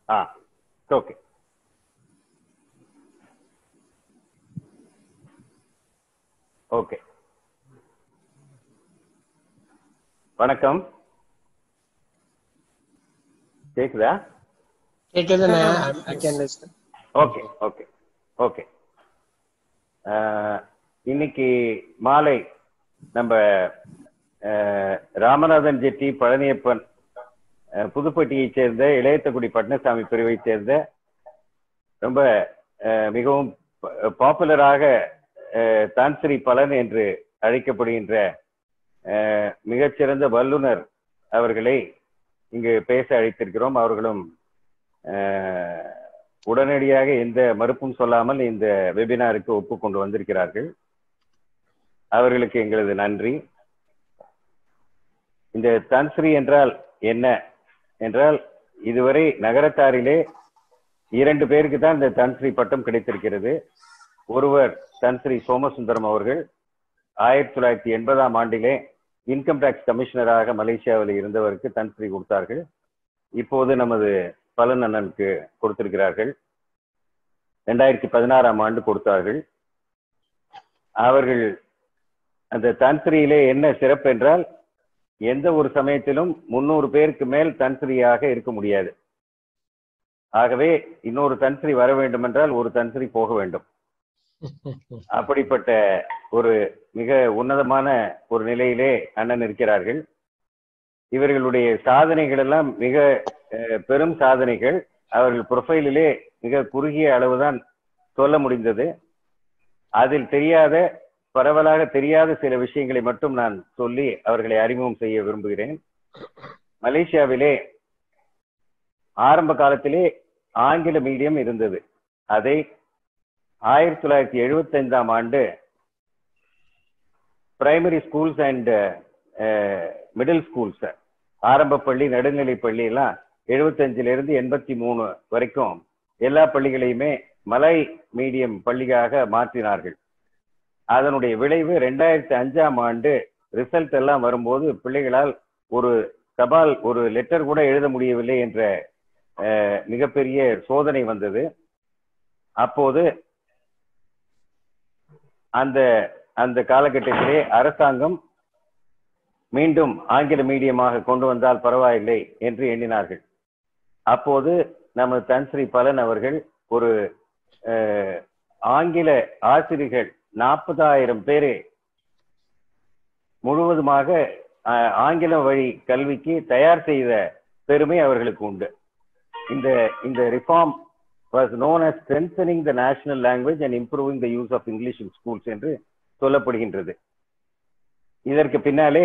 ஆ okay okay வணக்கம் கேக்குதா கேக்குதுண்ணே I can listen. Okay okay okay இன்னைக்கு மாலை நம்ம அஹ், ராமநாதன் ஜெட்டி பழனியப்பன் அஹ், புதுப்பட்டியைச் சேர்ந்த இளையத்தக்குடி பட்னசாமி பிரிவைச் சேர்ந்த ரொம்ப அஹ், மிகவும் பாப்புலராக தான்சிரி பலன் என்று அழைக்கப்படுகின்ற அஹ், மிகச்சிறந்த வல்லுனர் அவர்களை இங்கு பேச அழைத்திருக்கிறோம் அவர்களும் அஹ், உடனடியாக எந்த மறுப்பும் சொல்லாமல் இந்த வெபினாருக்கு ஒப்புக்கொண்டு வந்திருக்கிறார்கள் அவர்களுக்கு எங்களது நன்றி இந்த தன்ஸ்ரீ என்றால் என்ன என்றால் இதுவரை நகரத்தாரிலே இரண்டு பேருக்கு தான் இந்த தன்ஸ்ரீ பட்டம் கிடைத்திருக்கிறது ஒருவர் தன்ஸ்ரீ சோமசுந்தரம் அவர்கள் ஆயிரத்தி தொள்ளாயிரத்தி எண்பதாம் ஆண்டிலே இன்கம் டாக்ஸ் கமிஷனராக மலேசியாவில் இருந்தவருக்கு தன்ஸ்ரீ கொடுத்தார்கள் இப்போது நமது பலன் அண்ணனுக்கு கொடுத்திருக்கிறார்கள் ரெண்டாயிரத்தி பதினாறாம் ஆண்டு கொடுத்தார்கள் அவர்கள் அந்த தன்ஸ்ரீயிலே என்ன சிறப்பு என்றால் எந்த ஒரு சமயத்திலும் முன்னூறு பேருக்கு மேல் தன்ஸ்ரீயாக இருக்க முடியாது ஆகவே இன்னொரு தன்ஸ்ரீ வர வேண்டும் என்றால் ஒரு தன்ஸ்ரீ போக வேண்டும் அப்படிப்பட்ட ஒரு மிக உன்னதமான ஒரு நிலையிலே அண்ணன் இருக்கிறார்கள் இவர்களுடைய சாதனைகள் எல்லாம் மிக அஹ், பெரும் சாதனைகள் அவர்கள் ப்ரொஃபைலிலே மிக குறுகிய அளவுதான் சொல்ல முடிந்தது அதில் தெரியாத பரவலாக தெரியாத சில விஷயங்களை மட்டும் நான் சொல்லி அவர்களை அறிமுகம் செய்ய விரும்புகிறேன் மலேசியாவிலே ஆரம்ப காலத்திலே ஆங்கில மீடியம் இருந்தது அதை ஆயிரத்தி தொள்ளாயிரத்தி எழுபத்தி ஐந்தாம் ஆண்டு primary schools and middle schools ஆரம்ப பள்ளி நடுநிலை பள்ளி எல்லாம் எழுபத்தஞ்சுல இருந்து எண்பத்தி மூணு வரைக்கும் எல்லா பள்ளிகளையுமே மலை மீடியம் பள்ளியாக மாற்றினார்கள் அதனுடைய விளைவு ரெண்டாயிரத்தி அஞ்சாம் ஆண்டு ரிசல்ட் எல்லாம் வரும்போது பிள்ளைகளால் ஒரு தபால் ஒரு லெட்டர் கூட எழுத முடியவில்லை என்ற அஹ், மிகப்பெரிய சோதனை வந்தது அப்போது அந்த அந்த காலகட்டத்திலே அரசாங்கம் மீண்டும் ஆங்கில மீடியமாக கொண்டு வந்தால் பரவாயில்லை என்று எண்ணினார்கள் அப்போது நமது தன்ஸ்ரீ பலன் அவர்கள் ஒரு அஹ், ஆங்கில ஆசிரியர்கள் நாற்பதாயிரம் பேரை முழுவதுமாக அஹ், ஆங்கில வழி கல்விக்கு தயார் செய்த பெருமை அவர்களுக்கு உண்டு இந்த இந்த reform was known as strengthening the national language and improving the use of English in schools என்று சொல்லப்படுகின்றது இதற்கு பின்னாலே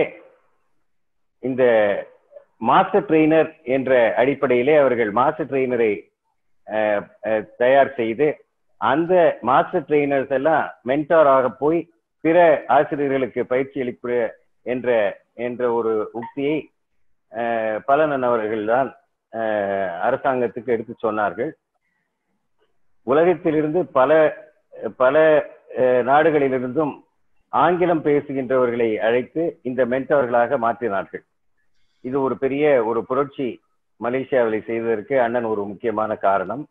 இந்த மாஸ்டர் ட்ரெயினர் என்ற அடிப்படையிலே அவர்கள் மாஸ்டர் ட்ரெயினரை தயார் செய்து அந்த மாஸ்டர் ட்ரெயினர்ஸ் எல்லாம் மென்டார் ஆக போய் பிற ஆசிரியர்களுக்கு பயிற்சி அளிப்பு என்ற என்ற ஒரு உக்தியை அஹ், பலனன் அவர்கள் தான் அரசாங்கத்துக்கு எடுத்து சொன்னார்கள் உலகத்திலிருந்து பல பல அஹ், நாடுகளிலிருந்தும் ஆங்கிலம் பேசுகின்றவர்களை அழைத்து இந்த மென்டவர்களாக மாற்றினார்கள் இது ஒரு பெரிய ஒரு புரட்சி மலேசியாவில் செய்ததற்கு அண்ணன் ஒரு முக்கியமான காரணம்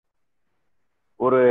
ஒரு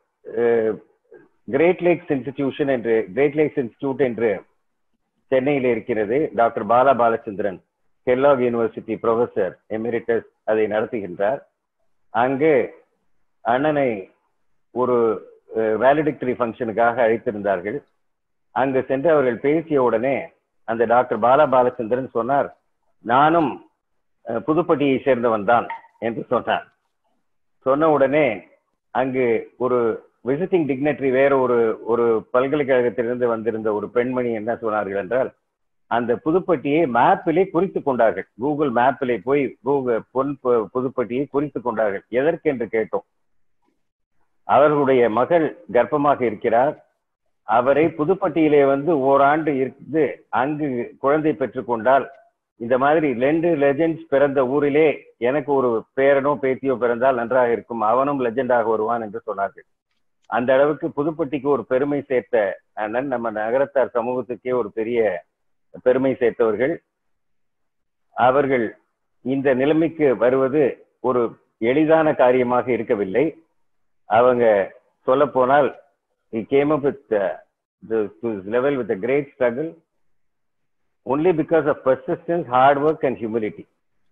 கிரேட் லேக்ஸ் இன்ஸ்டிடியூஷன் என்று கிரேட் லேக்ஸ் இன்ஸ்டிடியூட் என்று சென்னையில் இருக்கிறது doctor Bala Balachandran Kellogg university professor emeritus அதை நடத்துகின்றார் அங்கு அண்ணனை ஒரு வேலிடிக்டரி ஃபங்க்ஷனுக்காக அழைத்திருந்தார்கள் அங்கு சென்று அவர்கள் பேசிய உடனே அந்த டாக்டர் பாலா பாலச்சந்திரன் சொன்னார் நானும் அஹ், புதுப்பட்டியை சேர்ந்தவன் தான் என்று சொன்னார் சொன்ன உடனே அங்கு ஒரு விசிட்டிங் டிக்னட்டரி வேற ஒரு ஒரு பல்கலைக்கழகத்திலிருந்து வந்திருந்த ஒரு பெண்மணி என்ன சொன்னார்கள் என்றால் அந்த புதுப்பட்டியை மேப்பிலே குறித்து கொண்டார்கள் கூகுள் மேப்பிலே போய் கூகுள் பொன் பு- புதுப்பட்டியை குறித்து கொண்டார்கள் எதற்கென்று கேட்டோம் அவர்களுடைய மகள் கர்ப்பமாக இருக்கிறார் அவரை புதுப்பட்டியிலே வந்து ஓராண்டு இருந்து அங்கு குழந்தை பெற்றுக்கொண்டால் இந்த மாதிரி ரெண்டு லெஜெண்ட்ஸ் பிறந்த ஊரிலே எனக்கு ஒரு பேரனோ பேத்தியோ பிறந்தால் நன்றாக இருக்கும் அவனும் லெஜெண்டாக வருவான் என்று சொன்னார்கள் அந்த அளவுக்கு புதுப்பட்டிக்கு ஒரு பெருமை சேர்த்த அண்ணன் நம்ம நகரத்தார் சமூகத்துக்கே ஒரு பெரிய பெருமை சேர்த்தவர்கள் அவர்கள் இந்த நிலைமைக்கு வருவது ஒரு எளிதான காரியமாக இருக்கவில்லை அவங்க சொல்ல போனால் came up with level with great struggle only because of persistence hard work and humility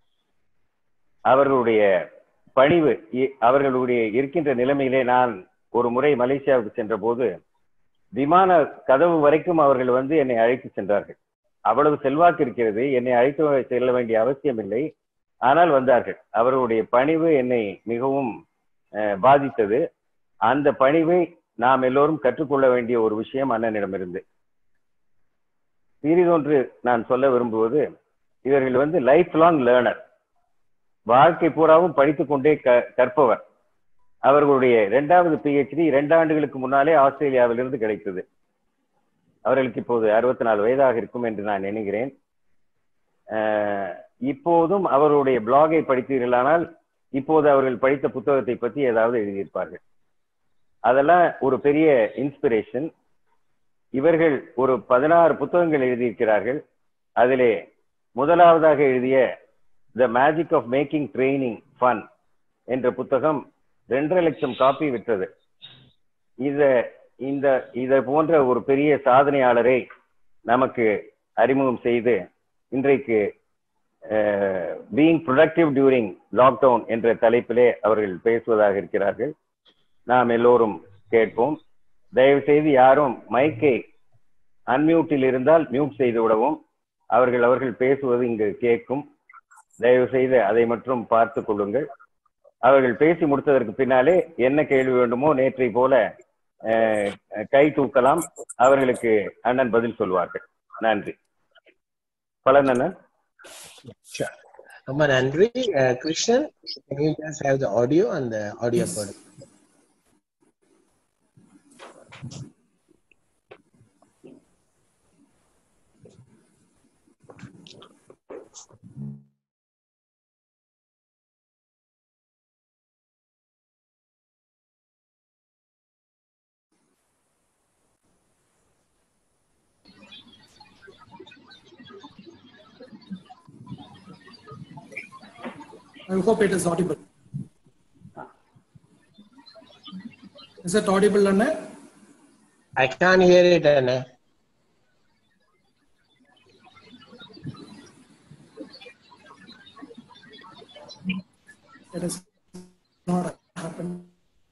அவர்களுடைய பணிவு இ- அவர்களுடைய இருக்கின்ற நிலைமையிலே நான் ஒரு முறை மலேசியாவுக்கு சென்ற போது விமான கதவு வரைக்கும் அவர்கள் வந்து என்னை அழைத்து சென்றார்கள் அவ்வளவு செல்வாக்கு இருக்கிறது என்னை அழைத்து செல்ல வேண்டிய அவசியம் இல்லை ஆனால் வந்தார்கள் அவர்களுடைய பணிவு என்னை மிகவும் அஹ், பாதித்தது அந்த பணிவை நாம் எல்லோரும் கற்றுக்கொள்ள வேண்டிய ஒரு விஷயம் அண்ணனிடமிருந்து சிறிதொன்று நான் சொல்ல விரும்புவது இவர்கள் வந்து லைஃப் லாங் லேர்னர் வாழ்க்கை பூராவும் படித்துக் கொண்டே க- கற்பவர் அவர்களுடைய இரண்டாவது பிஹெச்டி இரண்டு ஆண்டுகளுக்கு முன்னாலே ஆஸ்திரேலியாவிலிருந்து கிடைத்தது அவர்களுக்கு இப்போது அறுபத்தி நாலு வயதாக இருக்கும் என்று நான் எண்ணுகிறேன் அஹ், இப்போதும் அவருடைய பிளாகை படித்தீர்களானால் இப்போது அவர்கள் படித்த புத்தகத்தை பற்றி ஏதாவது எழுதியிருப்பார்கள் அதெல்லாம் ஒரு பெரிய இன்ஸ்பிரேஷன் இவர்கள் ஒரு பதினாறு புத்தகங்கள் எழுதியிருக்கிறார்கள் அதிலே முதலாவதாக எழுதிய the magic of making training fun என்ற புத்தகம் ரெண்டரை லட்சம் காப்பி விற்றது இத இந்த இதை போன்ற ஒரு பெரிய சாதனையாளரை நமக்கு அறிமுகம் செய்து இன்றைக்கு பீயிங் ப்ரொடக்டிவ் டியூரிங் லாக்டவுன் என்ற தலைப்பிலே அவர்கள் பேசுவதாக இருக்கிறார்கள் நாம் எல்லோரும் கேட்போம் தயவு செய்து யாரும் மைக்கை அன்மியூட்டில் இருந்தால் மியூட் செய்து விடவும் அவர்கள் அவர்கள் பேசுவது இங்கு கேட்கும் தயவு செய்து அதை மட்டும் பார்த்து கொள்ளுங்கள் அவர்கள் பேசி முடித்ததற்கு பின்னாலே என்ன கேள்வி வேண்டுமோ நேற்றை போல அஹ், கை தூக்கலாம் அவர்களுக்கு அண்ணன் பதில் சொல்வார்கள் நன்றி பலன் அண்ணன் Sure. ரொம்ப நன்றி அஹ், Krishnan can you just have the audio and the audio Yes. for I hope it is audible. Is it audible, Anna? I can't hear it Anna. It is not happening.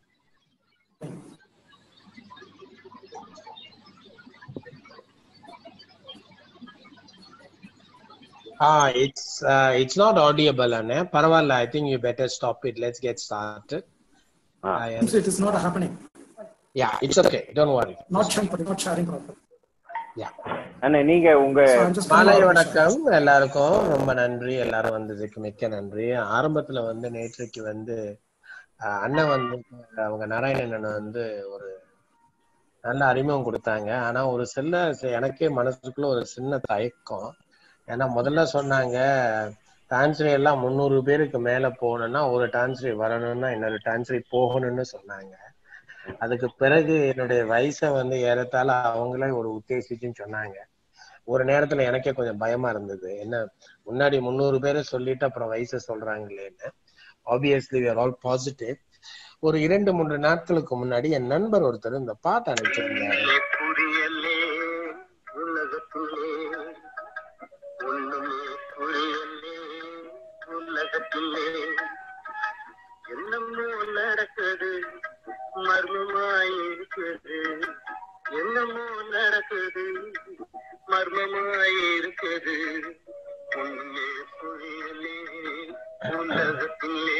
Ah, it's uh, it's not audible Anna. பரவாயில்ல I think you better stop it. Let's get started. Ah. I am, It is not happening. yeah, it's okay. Don't worry. Not sharing, not sharing properly. Yeah. அண்ணன் நீங்க உங்க So I'm just மாலை coming out of the வணக்கம் எல்லாருக்கும் ரொம்ப நன்றி எல்லாரும் வந்ததுக்கு மிக்க நன்றி ஆரம்பத்துல வந்து நேற்றைக்கு வந்து அஹ், அண்ணன் வந்து அவங்க நாராயணன் வந்து ஒரு நல்ல அறிமுகம் கொடுத்தாங்க ஆனா ஒரு சில எனக்கே மனசுக்குள்ள ஒரு சின்ன தயக்கம் ஏன்னா முதல்ல சொன்னாங்க டான்ஸ்ரே எல்லாம் முந்நூறு பேருக்கு மேல போகணும்னா ஒரு டான்ஸ்ரே வரணும்னா இன்னொரு டான்ஸ்ரே போகணும்னு சொன்னாங்க அதுக்கு பிறகு என்னுடைய வயசை வந்து ஏறத்தாழ அவங்களே ஒரு உத்தேசிச்சுன்னு சொன்னாங்க ஒரு நேரத்துல எனக்கே கொஞ்சம் பயமா இருந்தது என்ன முன்னாடி முந்நூறு பேரை சொல்லிட்டு அப்புறம் வயசை சொல்றாங்களேன்னு ஆப்வியஸ்லி ஆர் ஆல் பாசிட்டிவ் ஒரு இரண்டு மூன்று நாட்களுக்கு முன்னாடி என் நண்பர் ஒருத்தர் இந்த பாட்டு அனுப்பிச்சிருந்தாரு புரியலே உலகத்திலே ஒண்ணுமே புரியலே உலகத்திலே என்னமோ நடக்குது மர்மமாயிருக்குது என்னமோ நடக்குது மர்மமாயிருக்குது ஒண்ணுமே புரியலே உலகத்திலே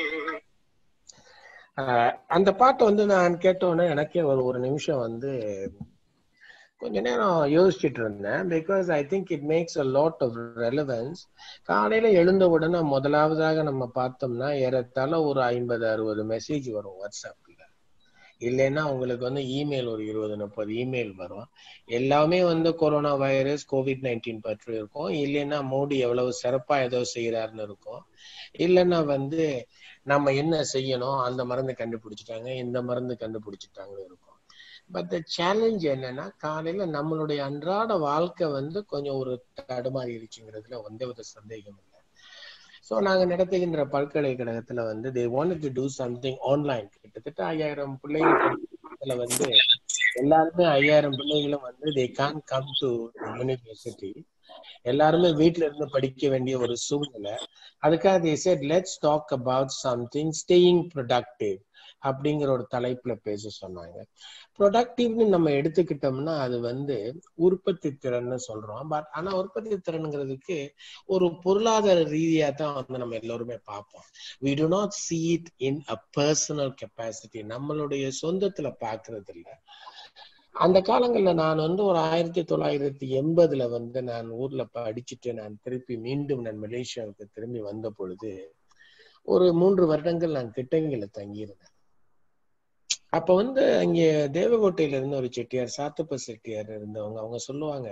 ஆஹ் அந்த பாட்டை வந்து நான் கேட்டோன்னே எனக்கே ஒரு ஒரு நிமிஷம் வந்து கொஞ்ச நேரம் யோசிச்சுட்டு இருந்தேன் because I think it makes a lot of relevance காலையில எழுந்த உடனே முதலாவதாக நம்ம பார்த்தோம்னா ஏறத்தாழ ஒரு ஐம்பது அறுபது மெசேஜ் வரும் வாட்ஸ்அப்ல இல்லைன்னா உங்களுக்கு வந்து இமெயில் ஒரு இருபது முப்பது இமெயில் வரும் எல்லாமே வந்து கொரோனா வைரஸ் கோவிட் நைன்டீன் பற்றி இருக்கும் இல்லைன்னா மோடி எவ்வளவு சிறப்பா ஏதோ செய்யறாருன்னு இருக்கும் இல்லைன்னா வந்து நம்ம என்ன செய்யணும் அந்த மருந்து கண்டுபிடிச்சிட்டாங்க இந்த மருந்து கண்டுபிடிச்சிட்டாங்கன்னு இருக்கும் பட் த சேலஞ்ச் என்னன்னா காலையில நம்மளுடைய அன்றாட வாழ்க்கை வந்து கொஞ்சம் ஒரு தடுமாறிடுச்சுங்கிறதுல எந்த வித சந்தேகம் இல்லை ஸோ நாங்க நடத்துகின்ற பல்கலைக்கழகத்துல வந்து they want to do something online கிட்டத்தட்ட ஐயாயிரம் பிள்ளைகள் படிக்கிறதுல வந்து எல்லாருமே ஐயாயிரம் பிள்ளைகளும் வந்து they can't come to university எல்லாருமே வீட்ல இருந்து படிக்க வேண்டிய ஒரு சூழ்நிலை அதுக்காக they set let's talk about something staying productive அப்படிங்கிற ஒரு தலைப்புல பேச சொன்னாங்க ப்ரொடக்டிவ்னு நம்ம எடுத்துக்கிட்டோம்னா அது வந்து உற்பத்தி திறன்னு சொல்றோம் பட் ஆனா உற்பத்தி திறனுங்கிறதுக்கு ஒரு பொருளாதார ரீதியா தான் வந்து நம்ம எல்லோருமே பார்ப்போம் we do not see it in a personal capacity நம்மளுடைய சொந்தத்துல பாக்குறது இல்ல அந்த காலங்கள்ல நான் வந்து ஒரு ஆயிரத்தி தொள்ளாயிரத்தி எண்பதுல வந்து நான் ஊர்ல படிச்சுட்டு நான் திருப்பி மீண்டும் நான் மலேசியாவுக்கு திரும்பி வந்த பொழுது ஒரு மூன்று வருடங்கள் நான் கிட்டங்கில தங்கியிருந்தேன் அப்ப வந்து அங்க தேவகோட்டையில இருந்த ஒரு செட்டியார் சாத்தப்ப செட்டியார் இருந்தவங்க அவங்க சொல்லுவாங்க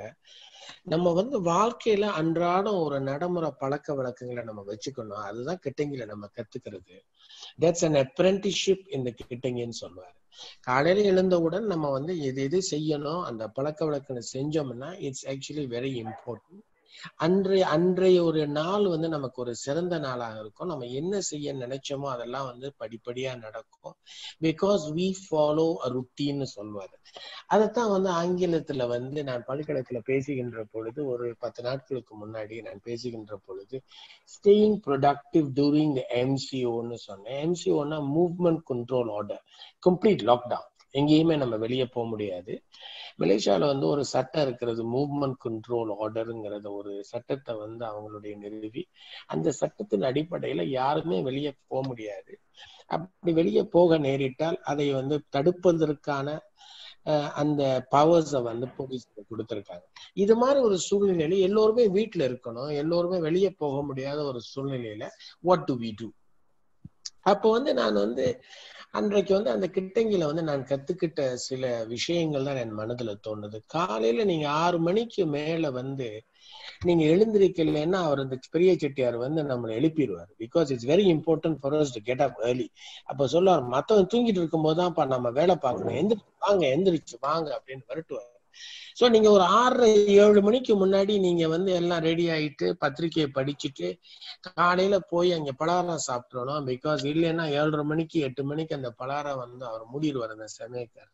நம்ம வந்து வாழ்க்கையில அன்றாடம் ஒரு நடைமுறை பழக்க வழக்கங்களை நம்ம வச்சுக்கணும் அதுதான் கிட்டங்கில நம்ம கத்துக்கிறது தட்ஸ் அன் apprenticeship இந்த கிட்டங்கின்னு சொல்லுவாரு காலையில எழுந்தவுடன் நம்ம வந்து எது எது செய்யணும் அந்த பழக்க வழக்கங்களை செஞ்சோம்னா இட்ஸ் ஆக்சுவலி வெரி இம்பார்ட்டன்ட் அன்றைய அன்றைய ஒரு நாள் வந்து நமக்கு ஒரு சிறந்த நாளாக இருக்கும் நம்ம என்ன செய்ய நினைச்சோமோ அதெல்லாம் வந்து படிப்படியா நடக்கும் பிகாஸ் வி ஃபாலோ ருட்டீன்னு சொல்வாரு அதைத்தான் வந்து ஆங்கிலத்துல வந்து நான் பல்கலைக்கழகத்துல பேசுகின்ற பொழுது ஒரு பத்து நாட்களுக்கு முன்னாடி நான் பேசுகின்ற பொழுது ஸ்டேயிங் ப்ரொடக்டிவ் டூரிங் த எம்சிஓன்னு சொன்னேன் எம்சிஓன்னா movement control order complete lockdown எங்கேயுமே நம்ம வெளியே போக முடியாது மலேசியால வந்து ஒரு சட்டம் இருக்கிறது மூவ்மெண்ட் கண்ட்ரோல் ஆர்டருங்கிறத ஒரு சட்டத்தை வந்து அவங்களுடைய நிறுவி அந்த சட்டத்தின் அடிப்படையில யாருமே வெளியே போக முடியாது அப்படி வெளியே போக நேரிட்டால் அதை வந்து தடுப்பதற்கான அஹ், அந்த பவர்ஸை வந்து போலீஸ் கொடுத்திருக்காங்க இது மாதிரி ஒரு சூழ்நிலையில எல்லோருமே வீட்டுல இருக்கணும் எல்லோருமே வெளியே போக முடியாத ஒரு சூழ்நிலையில வாட் டு வி டூ அப்போ வந்து நான் வந்து அன்றைக்கு வந்து அந்த கிட்டங்கில வந்து நான் கத்துக்கிட்ட சில விஷயங்கள் தான் என் மனதுல தோணுது காலையில நீங்க ஆறு மணிக்கு மேல வந்து நீங்க எழுந்திருக்கலைன்னா அவர் அந்த பெரிய செட்டியார் வந்து நம்மளை எழுப்பிடுவார் because it's very important for us to get up early அப்ப சொல்லுவார் மத்தவன் தூங்கிட்டு இருக்கும்போது தான்ப்பா நம்ம வேலை பார்க்கணும் எந்திரிச்சு வாங்க எந்திரிச்சு வாங்க அப்படின்னு விரட்டுவார் சோ நீங்க ஒரு ஆறரை ஏழு மணிக்கு முன்னாடி நீங்க வந்து எல்லாம் ரெடி ஆயிட்டு பத்திரிக்கையை படிச்சுட்டு காலையில போய் அங்க பலகாரம் சாப்பிட்றணும் பிகாஸ் இல்லைன்னா ஏழரை மணிக்கு எட்டு மணிக்கு அந்த பலகாரம் வந்து அவர் மூடிடுவார் அந்த சமயக்காரர்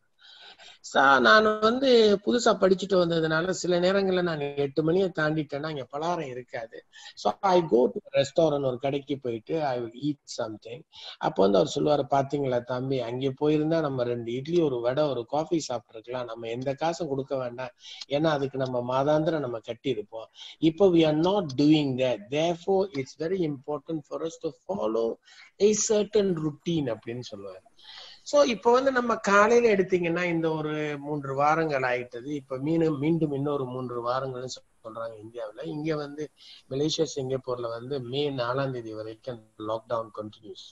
சா நான் வந்து புதுசா படிச்சுட்டு வந்ததுனால சில நேரங்கள்ல நான் எட்டு மணியை தாண்டிட்டேன்னா இங்க பலகாரம் இருக்காது so I go to restaurant ஒரு கடைக்கு போயிட்டு ஐ வில் ஈட் சம்திங் அப்போ வந்து அவர் சொல்லுவாரு பாத்தீங்களா தம்பி அங்கே போயிருந்தா நம்ம ரெண்டு இட்லி ஒரு வடை ஒரு காஃபி சாப்பிட்டுருக்கலாம் நம்ம எந்த காசும் கொடுக்க வேண்டாம் ஏன்னா அதுக்கு நம்ம மாதாந்திரம் நம்ம கட்டி இருப்போம் இப்போ we are not doing that therefore it's very important for us to follow a certain routine அப்படின்னு சொல்லுவாரு சோ இப்போ வந்து நம்ம காலையில எடுத்தீங்கன்னா இந்த ஒரு மூன்று வாரங்கள் ஆயிட்டது இப்ப மீண்டும் மீண்டும் இன்னொரு மூன்று வாரங்கள்னு சொல்றாங்க இந்தியாவுல இங்க வந்து மலேசியா சிங்கப்பூர்ல வந்து மே நாலாம் தேதி வரைக்கும் லாக்டவுன் கண்டினியூஸ்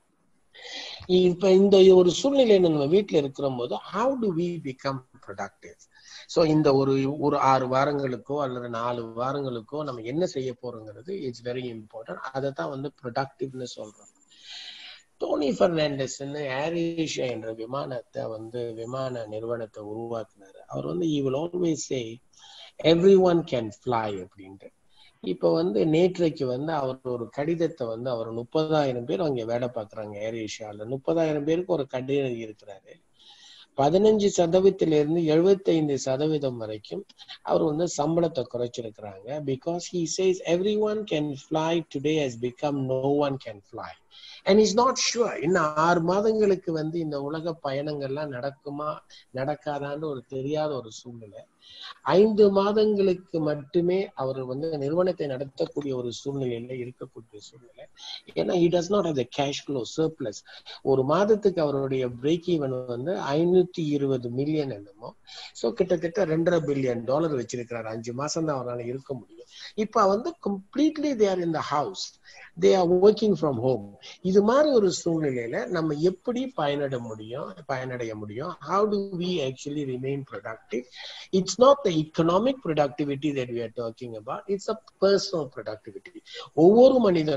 இப்ப இந்த ஒரு சூழ்நிலையில நம்ம வீட்டுல இருக்கிற போது how to we become productive so இந்த ஒரு ஒரு ஆறு வாரங்களுக்கோ அல்லது நாலு வாரங்களுக்கோ நம்ம என்ன செய்ய போறோங்கிறது இட்ஸ் வெரி இம்பார்ட்டன்ட் அதை தான் வந்து ப்ரொடக்டிவ்னு சொல்றோம் டோனி பெர்னாண்டஸ்ன்னு ஏர் ஏஷியா என்ற விமானத்தை வந்து விமான நிறுவனத்தை உருவாக்குனாரு அவர் வந்து he will always say everyone can fly அப்படின்ட்டு இப்ப வந்து நேற்றைக்கு வந்து அவர் ஒரு கடிதத்தை வந்து அவர் முப்பதாயிரம் பேர் அங்க வேலை பார்க்கறாங்க ஏர் ஏஷியால முப்பதாயிரம் பேருக்கு ஒரு கடிதம் இருக்கிறாரு பதினஞ்சு சதவீதத்திலிருந்து எழுபத்தைந்து சதவீதம் வரைக்கும் அவர் வந்து சம்பளத்தை குறைச்சிருக்கிறாங்க because he says everyone can fly today has become no one can fly and is not sure இன்னும் ஆறு மாதங்களுக்கு வந்து இந்த உலக பயணங்கள்லாம் நடக்குமா நடக்காதான்னு ஒரு தெரியாத ஒரு சூழ்நிலை ஐந்து மாதங்களுக்கு மட்டுமே அவர் வந்து நிறுவனத்தை நடத்தக்கூடிய ஒரு சூழ்நிலையில இருக்கக்கூடிய சூழ்நிலை ஏன்னா he does not have the cash flow surplus ஒரு மாதத்துக்கு அவருடைய பிரேக் ஈவன் வந்து ஐநூத்தி இருபது மில்லியன் என்னமோ சோ கிட்டத்தட்ட ரெண்டரை பில்லியன் டாலர் வச்சிருக்கிறார் அஞ்சு மாசம் தான் அவரால் இருக்க முடியும் இப்ப வந்து completely there in the house they are working from home இது மாதிரி ஒரு சூழ்நிலையில நம்ம எப்படி பயனட முடியும் பயனடைய முடியும் how to we actually remain productive it's not the economic productivity that we are talking about it's a personal productivity ஒவ்வொரு மனிதனும்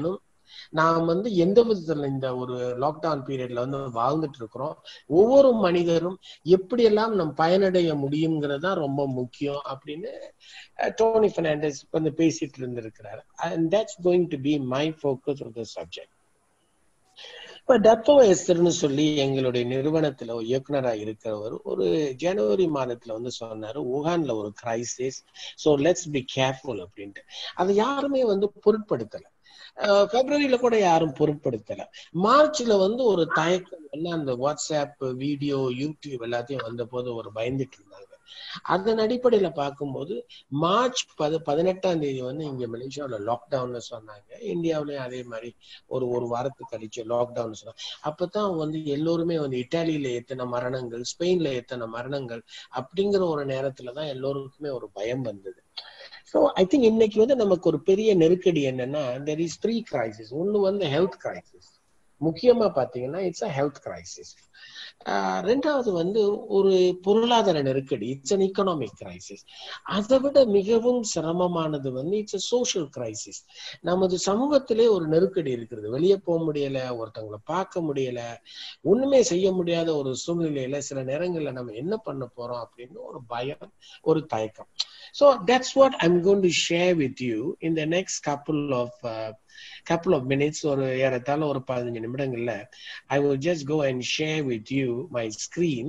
நாம் வந்து எந்த விதத்துல இந்த ஒரு லாக்டவுன் பீரியட்ல வந்து வாழ்ந்துட்டு இருக்கிறோம் ஒவ்வொரு மனிதரும் எப்படியெல்லாம் நம் பயனடைய முடியுங்கிறது தான் ரொம்ப முக்கியம் அப்படின்னு அஹ், டோனி பெர்னாண்டஸ் வந்து பேசிட்டு இருந்திருக்கிறார் and that's going to be my focus of the subject இப்ப டப்போ எஸ்தர்னு சொல்லி எங்களுடைய நிறுவனத்துல ஒரு இயக்குனரா இருக்கிறவர் ஒரு ஜனவரி மாதத்துல வந்து சொன்னாரு உகான்ல ஒரு crisis so let's be careful அப்படின்ட்டு அதை யாருமே வந்து பொருட்படுத்தல அஹ் பிப்ரவரியில கூட யாரும் பொருட்படுத்தல மார்ச்ல வந்து ஒரு தயக்கம் எல்லாம் அந்த வாட்ஸ்அப் வீடியோ யூடியூப் எல்லாத்தையும் வந்த போது ஒரு பயந்துட்டு இருந்தாங்க அதன் அடிப்படையில பார்க்கும்போது மார்ச் பது பதினெட்டாம் தேதி வந்து இங்க மலேசியாவுல லாக்டவுன்னு சொன்னாங்க இந்தியாவிலயும் அதே மாதிரி ஒரு ஒரு வாரத்துக்கு கழிச்சு லாக்டவுன் சொன்னாங்க அப்பதான் வந்து எல்லோருமே வந்து இட்டாலியில எத்தனை மரணங்கள் ஸ்பெயின்ல எத்தனை மரணங்கள் அப்படிங்கிற ஒரு நேரத்துலதான் எல்லோருக்குமே ஒரு பயம் வந்தது ஸோ ஐ திங்க் இன்னைக்கு வந்து நமக்கு ஒரு பெரிய நெருக்கடி என்னன்னா தெர் இஸ் த்ரீ கிரைசிஸ் ஒன்னு வந்து ஹெல்த் கிரைசிஸ் முக்கியமா பாத்தீங்கன்னா இட்ஸ் அ ஹெல்த் கிரைசிஸ் ரெண்டாவது வந்து ஒரு பொருளாதார நெருக்கடி இட்ஸ் அன் economic கிரைசிஸ் அதை விட மிகவும் சிரமமானது வந்து இட்ஸ் அ சோஷியல் கிரைசிஸ் நமது சமூகத்திலே ஒரு நெருக்கடி இருக்கிறது வெளியே போக முடியல ஒருத்தவங்களை பார்க்க முடியல ஒண்ணுமே செய்ய முடியாத ஒரு சூழ்நிலையில சில நேரங்கள்ல நம்ம என்ன பண்ண போறோம் அப்படின்னு ஒரு பயம் ஒரு தயக்கம் So that's what I'm going to share with you in the next couple of uh, couple of minutes ஒரு ஏறத்தாழ ஒரு பதினஞ்சு நிமிடங்கள்ல I will just go and share with you my screen.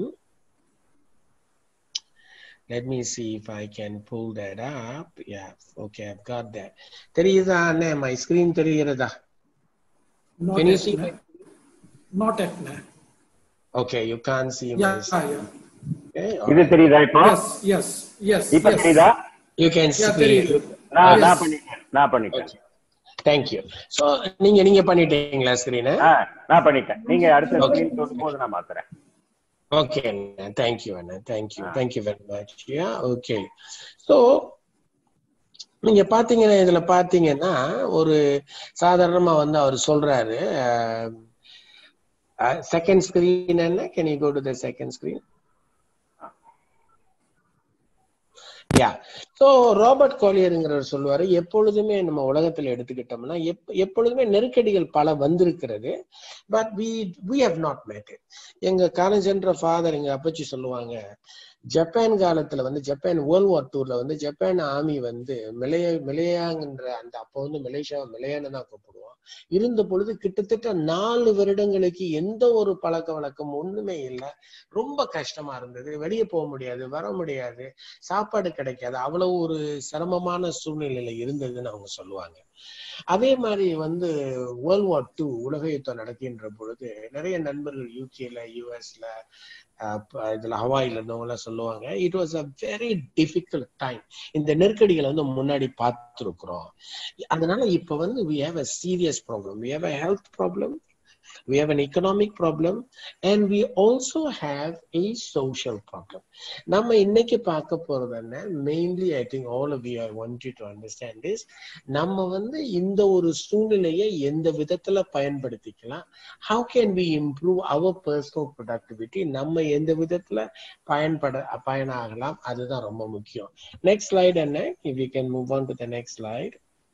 Let me see if I can pull that up. Yeah, okay, I've got that. தெரியுதா அண்ணே my screen தெரிகிறதா Not Can you yet, see nah. my- Not yet, nah. Okay, you can't see my Yeah, screen. yeah. Okay, all இது right. தெரியுதா இப்போ Yes, yes, yes, இப்ப yes. தெரியுதா You can Yeah, see தெரியுது. it. நான் Yes. நான் பண்ணிட்டேன் நான் பண்ணிட்டேன் Thank you. So நீங்க நீங்க பண்ணிட்டீங்களா ஸ்கிரீனை ஆ, நான் பண்ணிட்டேன் நீங்க அடுத்த ஸ்கிரீன் தொடும் போது நான் மாத்துறேன் Okay, Anna. Thank you, Anna. Thank you. Thank you very much. Yeah, okay. So, நீங்க பாத்தீங்கன்னா இதுல பாத்தீங்கன்னா ஒரு சாதாரணமா வந்து அவர் சொல்றாரு செகண்ட் ஸ்கிரீன் என்ன can you go to the second screen yeah so Robert கோலியருங்கிறவர் சொல்லுவாரு எப்பொழுதுமே நம்ம உலகத்துல எடுத்துக்கிட்டோம்னா எப் எப்பொழுதுமே நெருக்கடிகள் பல வந்திருக்கிறது but we we have not made it எங்க காலேஜ் சென்ற ஃபாதர் எங்க அப்பச்சி சொல்லுவாங்க ஜப்பான் காலத்துல வந்து ஜப்பான் வேர்ல்ட் வார் டூர்ல வந்து ஜப்பான் ஆர்மி வந்து மிலைய மிலையாங்கிற அந்த அப்போ வந்து மலேசியா மிலையான்னு தான் கூப்பிடுவோம் இருந்த பொழுது கிட்டத்தட்ட நாலு வருடங்களுக்கு எந்த ஒரு பழக்க வழக்கம் ஒண்ணுமே இல்லை ரொம்ப கஷ்டமா இருந்தது வெளியே போக முடியாது வர முடியாது சாப்பாடு கிடைக்காது அவ்வளவு ஒரு சிரமமான சூழ்நிலையில இருந்ததுன்னு அவங்க சொல்லுவாங்க அதே மாதிரி வந்து வேர்ல்ட் வார் டூ உலக யுத்தம் நடக்கின்ற பொழுது நிறைய நண்பர்கள் யூகேல யூஎஸ்ல இதுல ஹவாயில இருந்தவங்க எல்லாம் சொல்லுவாங்க it was a very difficult time இந்த நெருக்கடிகளை வந்து முன்னாடி பார்த்துருக்குறோம் அதனால இப்ப வந்து we have a serious problem we have a health problem we have an economic problem and we also have a social problem நம்ம இன்னைக்கு பார்க்க போறது என்ன mainly I think all of you I want you to understand is நம்ம வந்து இந்த ஒரு சூழ்நிலையை எந்த விதத்துல பயன்படுத்திக்கலாம் how can we improve our personal productivity நம்ம எந்த விதத்துல பயன்பட பயனாகலாம் அதுதான் ரொம்ப முக்கியம் நெக்ஸ்ட் ஸ்லைட் என்ன if you can move on to the next slide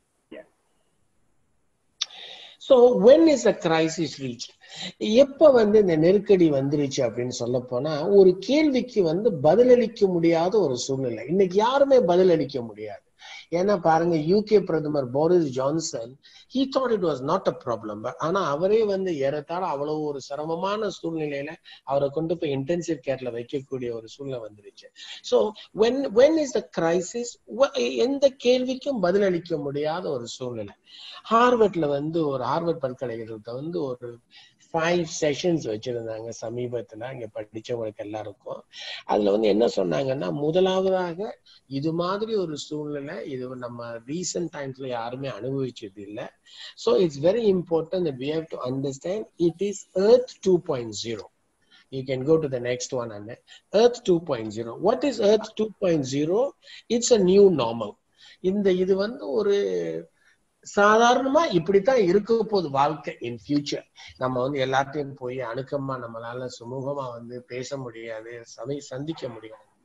so when is a crisis reach எப்ப வந்து இந்த நெருக்கடி வந்துருச்சு அப்படின்னு சொல்ல போனா ஒரு கேள்விக்கு வந்து பதிலளிக்க முடியாத ஒரு சூழ்நிலை இன்னைக்கு யாருமே பதிலளிக்க முடியாது ஏன்னா பாருங்க யூகே பிரதமர் Boris Johnson he thought it was not a problem but ஆனா அவரே வந்து ஏறத்தாழ அவ்வளவு ஒரு சிரமமான சூழ்நிலையில அவரை கொண்டு போய் இன்டென்சிவ் கேர்ல வைக்கக்கூடிய ஒரு சூழ்நிலை வந்துருச்சு so when when is the crisis எந்த கேள்விக்கும் பதிலளிக்க முடியாத ஒரு சூழ்நிலை ஹார்வர்ட்ல வந்து ஒரு ஹார்வர்ட் பல்கலைக்கழகத்தை வந்து ஒரு ஃபைவ் செஷன்ஸ் வச்சிருந்தாங்க சமீபத்துல அங்க படிச்சவங்களுக்கு எல்லாருக்கும் அதுல வந்து என்ன சொன்னாங்கன்னா முதலாவதாக இது மாதிரி ஒரு சூழ்நிலை இது நம்ம ரீசன்ட் டைம்ஸ்ல யாருமே அனுபவிச்சது இல்லை so it's very important we have to understand it is earth two point zero you can go to the next one and earth 2.0 what is earth 2.0 it's a new normal இந்த இது வந்து ஒரு சாதாரணமா இப்படித்தான் இருக்க போகுது வாழ்க்கை இன் ஃபியூச்சர் நம்ம வந்து எல்லாத்தையும் போய் அணுக்கமா நம்மளால சுமூகமா வந்து பேச முடியாது சமை சந்திக்க முடியாது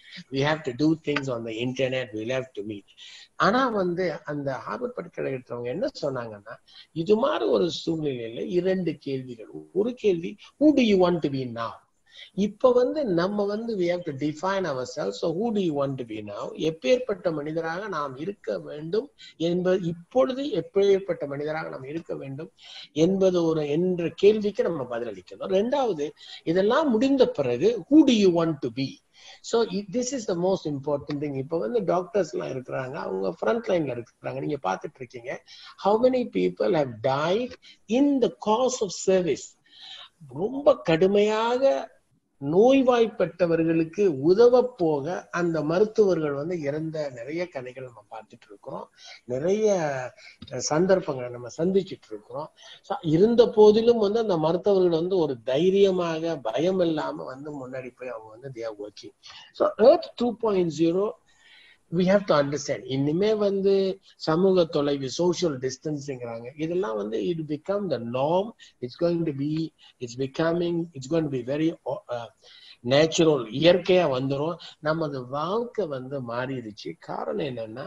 we have to do things on the internet we'll have to meet ஆனா வந்து அந்த ஹார்வர்ட் பல்கலை எடுத்தவங்க என்ன சொன்னாங்கன்னா இது மாதிரி ஒரு சூழ்நிலையில இரண்டு கேள்விகள் ஒரு கேள்வி who do you want to be now இப்ப வந்து நம்ம வந்து we have to define ourselves so who do you want to be now எப்பேற்பட்ட மனிதராக நாம் இருக்க வேண்டும் என்பது இப்பொழுது எப்பேற்பட்ட மனிதராக நாம் இருக்க வேண்டும் என்பது ஒரு என்ற கேள்விக்கு நம்ம பதிலளிக்கணும் ரெண்டாவது இதெல்லாம் முடிந்த பிறகு who do you want to be so this is the most important thing இப்போ வந்து டாக்டர்ஸ் எல்லாம் இருக்கிறாங்க அவங்க ஃப்ரண்ட் லைன்ல இருக்கிறாங்க நீங்க பார்த்துட்டு இருக்கீங்க how many people have died in the cause of service ரொம்ப கடுமையாக நோய்வாய்ப்பட்டவர்களுக்கு உதவ போக அந்த மருத்துவர்கள் வந்து இறந்த நிறைய கதைகள் நம்ம பார்த்துட்டு இருக்கிறோம் நிறைய அஹ், சந்தர்ப்பங்களை நம்ம சந்திச்சுட்டு இருக்கிறோம் So, இருந்த போதிலும் வந்து அந்த மருத்துவர்கள் வந்து ஒரு தைரியமாக பயம் இல்லாம வந்து முன்னாடி போய் அவங்க வந்து their working so earth two point zero we have to understand இனிமே வந்து சமூக தொலைவு சோஷியல் டிஸ்டன்ஸிங்கிறாங்க இதெல்லாம் வந்து it become the norm it's going to be it's becoming it's going to be very natural இயற்கையா வந்துரும் நமது வாழ்க்கை வந்து மாறிடுச்சு காரணம் என்னன்னா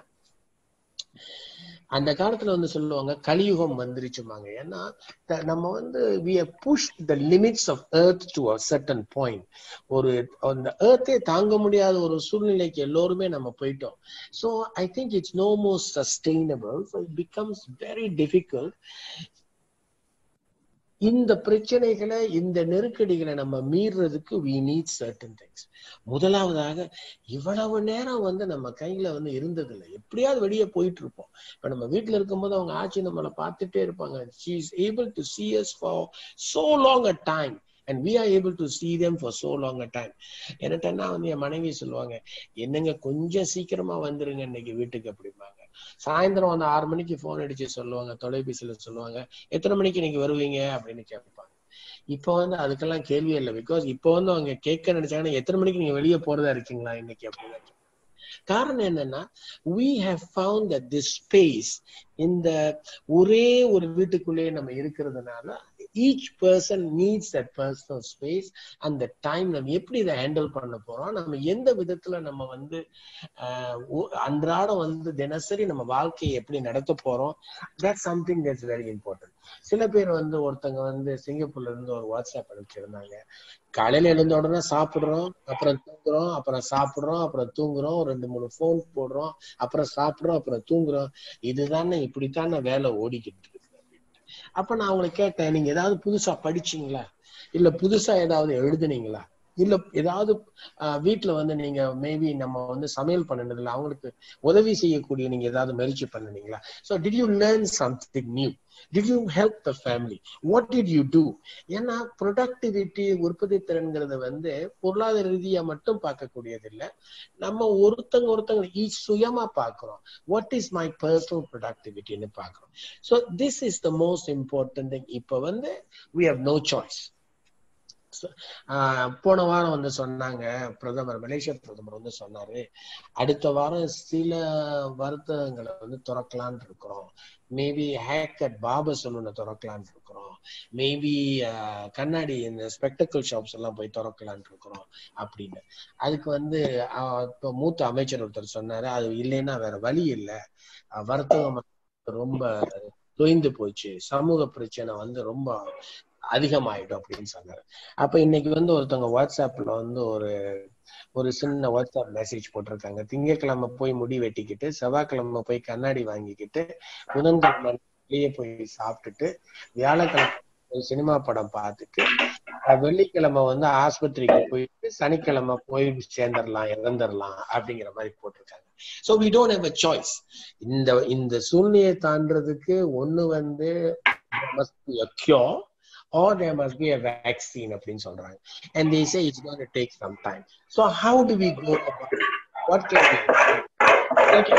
அந்த காலத்துல வந்து சொல்லுவாங்க கலியுகம் வந்துருச்சுமாங்க ஏன்னா த- நம்ம வந்து we have pushed the limits of earth to a certain point ஒரு அந்த earth-ஏ தாங்க முடியாத ஒரு சூழ்நிலைக்கு எல்லோருமே நம்ம போயிட்டோம் so i think it's no more sustainable so it becomes very difficult இந்த பிரச்சனைகளை இந்த நெருக்கடிகளை நம்ம மீறுறதுக்கு we need certain things முதலாவதாக இவ்வளவு நேரம் வந்து நம்ம கையில வந்து இருந்ததில்லை எப்படியாவது வெளியே போயிட்டு இருப்போம் இப்ப நம்ம வீட்டுல இருக்கும்போது அவங்க ஆட்சி நம்மளை பார்த்துட்டே இருப்பாங்க she is able to see us for so long a time and we are able to see them for so long a time என்னட்டன்னா வந்து என் மனைவி சொல்லுவாங்க என்னங்க கொஞ்சம் சீக்கிரமா வந்துருங்க இன்னைக்கு வீட்டுக்கு அப்படிம்பாங்க சாயந்தரம் வந்து ஆறு மணிக்கு போன் அடிச்சு சொல்லுவாங்க தொலைபேசியில சொல்லுவாங்க எத்தனை மணிக்கு இன்னைக்கு வருவீங்க அப்படின்னு கேட்பாங்க இப்போ வந்து அதுக்கெல்லாம் கேள்வி இல்லை பிகாஸ் இப்போ வந்து அவங்க கேட்க நினைச்சாங்கன்னா எத்தனை மணிக்கு நீங்க வெளியே போறதா இருக்கீங்களா இன்னைக்கு அப்படின்னு காரணம் என்னன்னா we have found that this space இந்த ஒரே ஒரு வீட்டுக்குள்ளேயே நம்ம இருக்கிறதுனால each person needs that personal space அந்த டைம் நம்ம எப்படி இதை ஹேண்டில் பண்ண போறோம் நம்ம எந்த விதத்துல நம்ம வந்து ஆஹ் ஒ- அன்றாடம் வந்து தினசரி நம்ம வாழ்க்கையை எப்படி நடத்த போறோம் that's something that's very important சில பேர் வந்து ஒருத்தங்க வந்து சிங்கப்பூர்ல இருந்து ஒரு வாட்ஸ்அப் அனுப்பிச்சிருந்தாங்க காலையில எழுந்த உடனே சாப்பிடுறோம் அப்புறம் தூங்குறோம் அப்புறம் சாப்பிடுறோம் அப்புறம் தூங்குறோம் ரெண்டு மூணு போன் போடுறோம் அப்புறம் சாப்பிடுறோம் அப்புறம் தூங்குறோம் இதுதானே இப்படித்தானே வேலை ஓடிக்கிட்டு இருக்கு அப்படின்ட்டு. அப்ப நான் அவங்களை கேட்டேன் நீங்க ஏதாவது புதுசா படிச்சீங்களா இல்ல புதுசா ஏதாவது எழுதுனீங்களா இல்ல ஏதாவது ஆஹ், வீட்ல வந்து நீங்க மேபி நம்ம வந்து சமையல் பண்ணனதுல அவங்களுக்கு உதவி செய்யக்கூடிய நீங்க ஏதாவது முயற்சி பண்ணுனீங்களா so did you learn something new did you help the family what did you do ஏன்னா ப்ரொடக்டிவிட்டி உற்பத்தி திறன்கிறது வந்து பொருளாதார ரீதியா மட்டும் பார்க்கக்கூடியது இல்ல நம்ம ஒருத்தங்க ஒருத்தங்க ஈச் சுயமா பார்க்கிறோம் வாட் இஸ் மை பர்சனல் ப்ரொடக்டிவிட்டின்னு பார்க்கிறோம் so this is the most important thing இப்போ வந்து வி ஹவ் நோ சாய்ஸ் போன வாரம் வந்து சொன்னாங்க பிரதமர் மலேசிய பிரதமர் வந்து சொன்னாரு அடுத்த வாரம் சில வருத்தகங்களை வந்து திறக்கலான்னு இருக்கிறோம் மேபி ஹேக்கட் பாபர் சலூனை திறக்கலான்னு இருக்கிறோம் மேபி கண்ணாடி இந்த ஸ்பெக்டக்கிள் ஷாப்ஸ் எல்லாம் போய் திறக்கலான்னு இருக்கிறோம் அப்படின்னு அதுக்கு வந்து ஆஹ் இப்போ மூத்த அமைச்சர் ஒருத்தர் சொன்னாரு அது இல்லைன்னா வேற வழி இல்லை அஹ் வர்த்தகம் ரொம்ப தொய்ந்து போச்சு சமூக பிரச்சனை வந்து ரொம்ப அதிகமாயிடும் அப்படின்னு சொன்னாரு அப்ப இன்னைக்கு வந்து ஒருத்தவங்க வாட்ஸ்அப்ல வந்து ஒரு ஒரு சின்ன வாட்ஸ்அப் மெசேஜ் போட்டிருக்காங்க திங்கட்கிழமை போய் முடி வெட்டிக்கிட்டு செவ்வாய்க்கிழமை போய் கண்ணாடி வாங்கிக்கிட்டு புதன்கிழமை வெளியே போய் சாப்பிட்டுட்டு வியாழக்கிழமை போய் சினிமா படம் பார்த்துட்டு அஹ் வெள்ளிக்கிழமை வந்து ஆஸ்பத்திரிக்கு போயிட்டு சனிக்கிழமை போய் சேர்ந்துடலாம் இறந்துடலாம் அப்படிங்கிற மாதிரி போட்டிருக்காங்க so we don't have a choice இந்த இந்த சூழ்நிலையை தாண்டறதுக்கு ஒண்ணு வந்து must be a cure or there must be a vaccine அப்படின்னு சொல்றாங்க and they say it's going to take some time so how do we go about it? what can we do?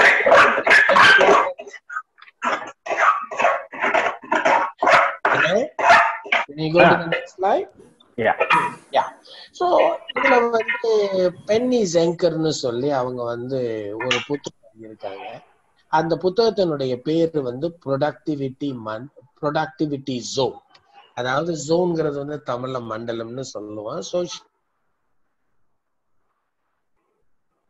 Hello? Can you go to the next slide? Yeah. Yeah. So இதுல வந்து Penney ஜெங்கர்னு சொல்லி அவங்க வந்து ஒரு புத்தகம் இருக்காங்க அந்த புத்தகத்தினுடைய பேரு வந்து ப்ரொடக்டிவிட்டி மன் ப்ரொடக்டிவிட்டி ஜோன் அதாவது ஜோன்ங்கிறது வந்து தமிழ்ல மண்டலம்னு சொல்லுவோம் ஸோ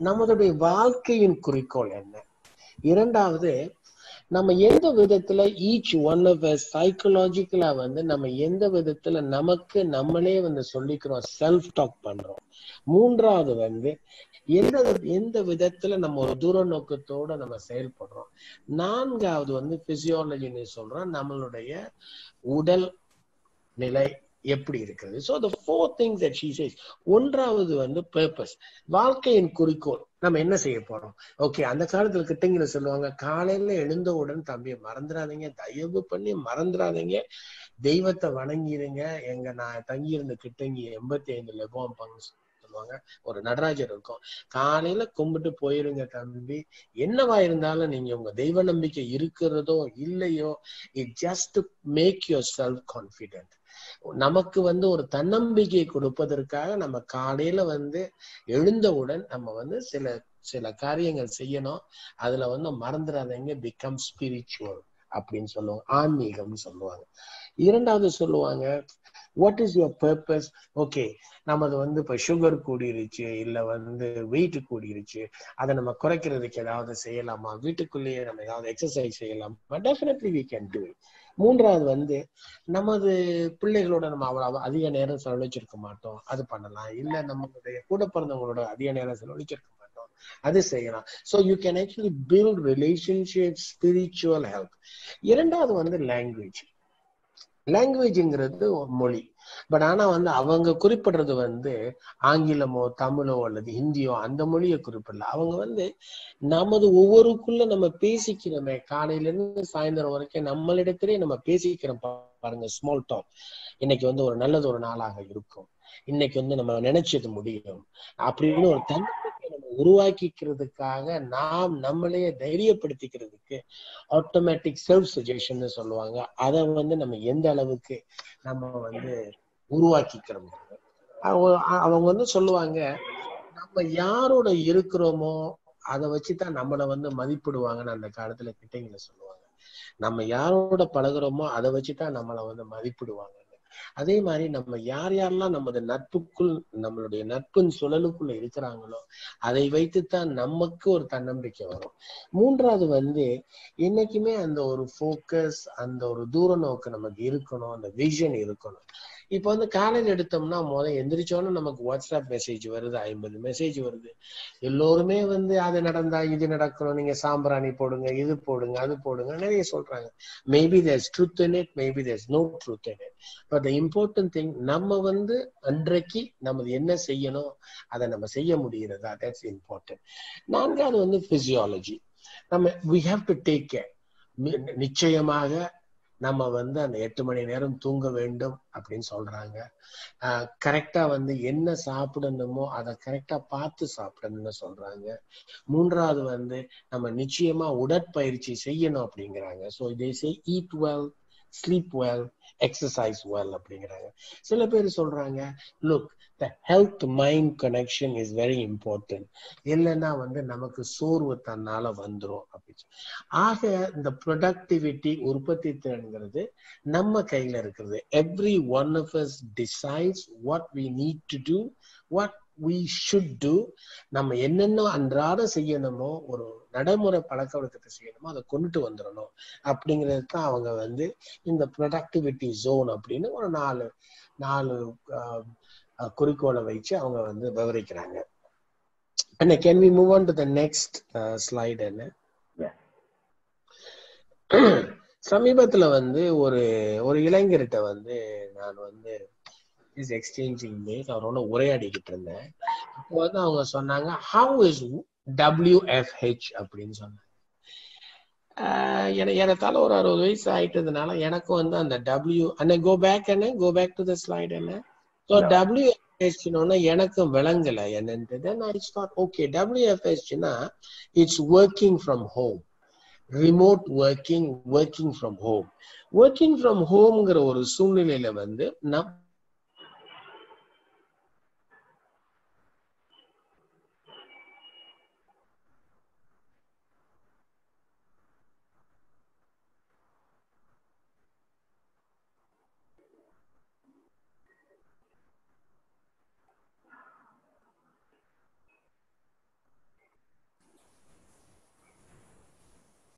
நம்மளுடைய வாழ்க்கையின் குறிக்கோள் என்ன இரண்டாவது நம்ம எந்த விதத்துல ஈச் ஒன் ஆஃப் சைக்கலாஜிக்கலா வந்து நம்ம எந்த விதத்துல நமக்கு நம்மளே வந்து சொல்லிக்கிறோம் செல்ஃப் டாக் பண்றோம் மூன்றாவது வந்து எந்த எந்த விதத்துல நம்ம ஒரு தூர நோக்கத்தோட நம்ம செயல்படுறோம் நான்காவது வந்து பிசியாலஜின்னு சொல்றோம் நம்மளுடைய உடல் நிலை எப்படி இருக்கிறது so the four things that she says ஒன்றாவது வந்து purpose வாழ்க்கையின் குறிக்கோள் நம்ம என்ன செய்ய போறோம் ஓகே அந்த காலத்துல கிட்டங்கில சொல்லுவாங்க காலையில எழுந்தவுடன் தம்பியை மறந்துடாதீங்க தயவு பண்ணி மறந்துடாதீங்க தெய்வத்தை வணங்கிருங்க எங்க நான் தங்கியிருந்த கிட்டங்கி எண்பத்தி ஐந்து லெபோம் பங்கு சொல்லுவாங்க ஒரு நடராஜர் இருக்கும் காலையில கும்பிட்டு போயிருங்க தம்பி என்னவா இருந்தாலும் நீங்க உங்க தெய்வ நம்பிக்கை இருக்கிறதோ இல்லையோ it just make yourself confident நமக்கு வந்து ஒரு தன்னம்பிக்கை கொடுப்பதற்காக நம்ம காலையில வந்து எழுந்தவுடன் நம்ம வந்து சில சில காரியங்கள் செய்யணும் அதுல வந்து மறந்துடாதீங்க பிகம் ஸ்பிரிச்சுவல் அப்படின்னு சொல்லுவாங்க ஆன்மீகம்னு சொல்லுவாங்க இரண்டாவது சொல்லுவாங்க what is your purpose okay நமது வந்து இப்ப சுகர் கூடிருச்சு இல்ல வந்து வெயிட் கூடிருச்சு அதை நம்ம குறைக்கிறதுக்கு ஏதாவது செய்யலாமா வீட்டுக்குள்ளேயே நம்ம ஏதாவது எக்ஸசைஸ் செய்யலாமா definitely we can do it மூன்றாவது வந்து நமது பிள்ளைகளோட நம்ம அவ்வளவு அதிக நேரம் செலவழிச்சிருக்க மாட்டோம் அது பண்ணலாம் இல்ல நம்மளுடைய கூட பிறந்தவங்களோட அதிக நேரம் செலவழிச்சிருக்க மாட்டோம் அது செய்யலாம் so you can actually build relationship spiritual help இரண்டாவது வந்து லாங்குவேஜ் லாங்குவேஜ்ங்கிறது மொழி பட் ஆனா வந்து அவங்க குறிப்பிடுறது வந்து ஆங்கிலமோ தமிழோ அல்லது ஹிந்தியோ அந்த மொழியை குறிப்பிடல அவங்க வந்து நமது ஒவ்வொருக்குள்ள நம்ம பேசிக்கிறோமே காலையில இருந்து சாயந்தரம் வரைக்கும் நம்மளிடத்திலே நம்ம பேசிக்கிறோம் பாருங்க ஸ்மால் டாக் இன்னைக்கு வந்து ஒரு நல்லது ஒரு நாளாக இருக்கும் இன்னைக்கு வந்து நம்ம நினைச்சது முடியும் அப்படின்னு ஒரு தன்னம்பிக்கை நம்ம உருவாக்கிக்கிறதுக்காக நாம் நம்மளையே தைரியப்படுத்திக்கிறதுக்கு ஆட்டோமேட்டிக் செல்ஃப் சஜஷன் சொல்லுவாங்க அதை வந்து நம்ம எந்த அளவுக்கு நம்ம வந்து உருவாக்கிக்கிறோம் அவங்க வந்து சொல்லுவாங்க நம்ம யாரோட இருக்கிறோமோ அதை வச்சுதான் நம்மளை வந்து மதிப்பிடுவாங்கன்னு அந்த காலத்துல கிட்டைங்களை சொல்லுவாங்க நம்ம யாரோட பழகுறோமோ அதை வச்சுதான் நம்மளை வந்து மதிப்பிடுவாங்க அதே மாதிரி நம்ம யார் யாரெல்லாம் நமது நட்புக்குள் நம்மளுடைய நட்பின் சுழலுக்குள்ள இருக்கிறாங்களோ அதை வைத்துத்தான் நமக்கு ஒரு தன்னம்பிக்கை வரும் மூன்றாவது வந்து என்னைக்குமே அந்த ஒரு ஃபோக்கஸ் அந்த ஒரு தூர நோக்கு நமக்கு இருக்கணும் அந்த விஷன் இருக்கணும் இப்ப வந்து காலையில் எடுத்தோம்னா முதல் எந்திரிச்சோன்னு நமக்கு வாட்ஸ்அப் மெசேஜ் வருது ஐம்பது மெசேஜ் வருது எல்லோருமே வந்து அது நடந்தா இது நடக்கணும் நீங்க சாம்பிராணி போடுங்க இது போடுங்க அது போடுங்க நிறைய சொல்றாங்க maybe there's truth in it maybe there's no truth in it but the important thing நம்ம வந்து அன்றைக்கு நமது என்ன செய்யணும் அதை நம்ம செய்ய முடிகிறதா தட்ஸ் இம்பார்ட்டன்ட் நான்காவது வந்து பிசியாலஜி நம்ம we have to take care நிச்சயமாக நம்ம வந்து அந்த எட்டு மணி நேரம் தூங்க வேண்டும் அப்படின்னு சொல்றாங்க கரெக்டா வந்து என்ன சாப்பிடணுமோ அதை கரெக்டா பார்த்து சாப்பிடணும்னு சொல்றாங்க மூன்றாவது வந்து நம்ம நிச்சயமா உடற்பயிற்சி செய்யணும் அப்படிங்கிறாங்க ஸோ இதே say eat well sleep well exercise well அப்படிங்கிறாங்க சில பேர் சொல்றாங்க look the health mind connection is very important இல்லைன்னா வந்து நமக்கு சோர்வு தன்னால வந்துடும் அப்படின்னு ஆக இந்த ப்ரொடக்டிவிட்டி உற்பத்தி திறன்கிறது நம்ம கையில இருக்கிறது every one of us decides what we need to do what we should do நம்ம என்னென்ன அன்றாட செய்யணுமோ ஒரு நடைமுறை பழக்க வழக்கத்தை செய்யணுமோ அதை கொண்டுட்டு வந்துடணும் அப்படிங்கிறது தான் அவங்க வந்து இந்த ப்ரொடக்டிவிட்டி ஜோன் அப்படின்னு ஒரு நாலு நாலு குறிக்கோளை வச்சு அவங்க வந்து விவரிக்கிறாங்க என்ன can we move on to the next slide என்ன சமீபத்துல வந்து ஒரு ஒரு இளைஞர்கிட்ட வந்து நான் வந்து இஸ் எக்ஸ்சேஞ்சிங் டேஸ் அவரோட உரையாடிக்கிட்டு இருந்தேன் இப்போ வந்து அவங்க சொன்னாங்க ஹவு இஸ் டபிள்யூஎஃப்ஹெச் அப்படின்னு சொன்னாங்க எனத்தால ஒரு அறுபது வயசு ஆயிட்டதுனால எனக்கு வந்து அந்த டபிள்யூ அண்ணே கோ பேக் என்ன go back to the slide என்ன ஸோ டபிள்யூஎஃப்ஹெச்னோன்னா எனக்கும் விளங்கல என்னன்ட்டு தென் ஐ ஸ்டார்ட் ஓகே டபிள்யூஎஃப்ஹெச்னா it's working from home remote working working from home working from ஹோம்ங்கிற ஒரு சூழ்நிலையில வந்து நம்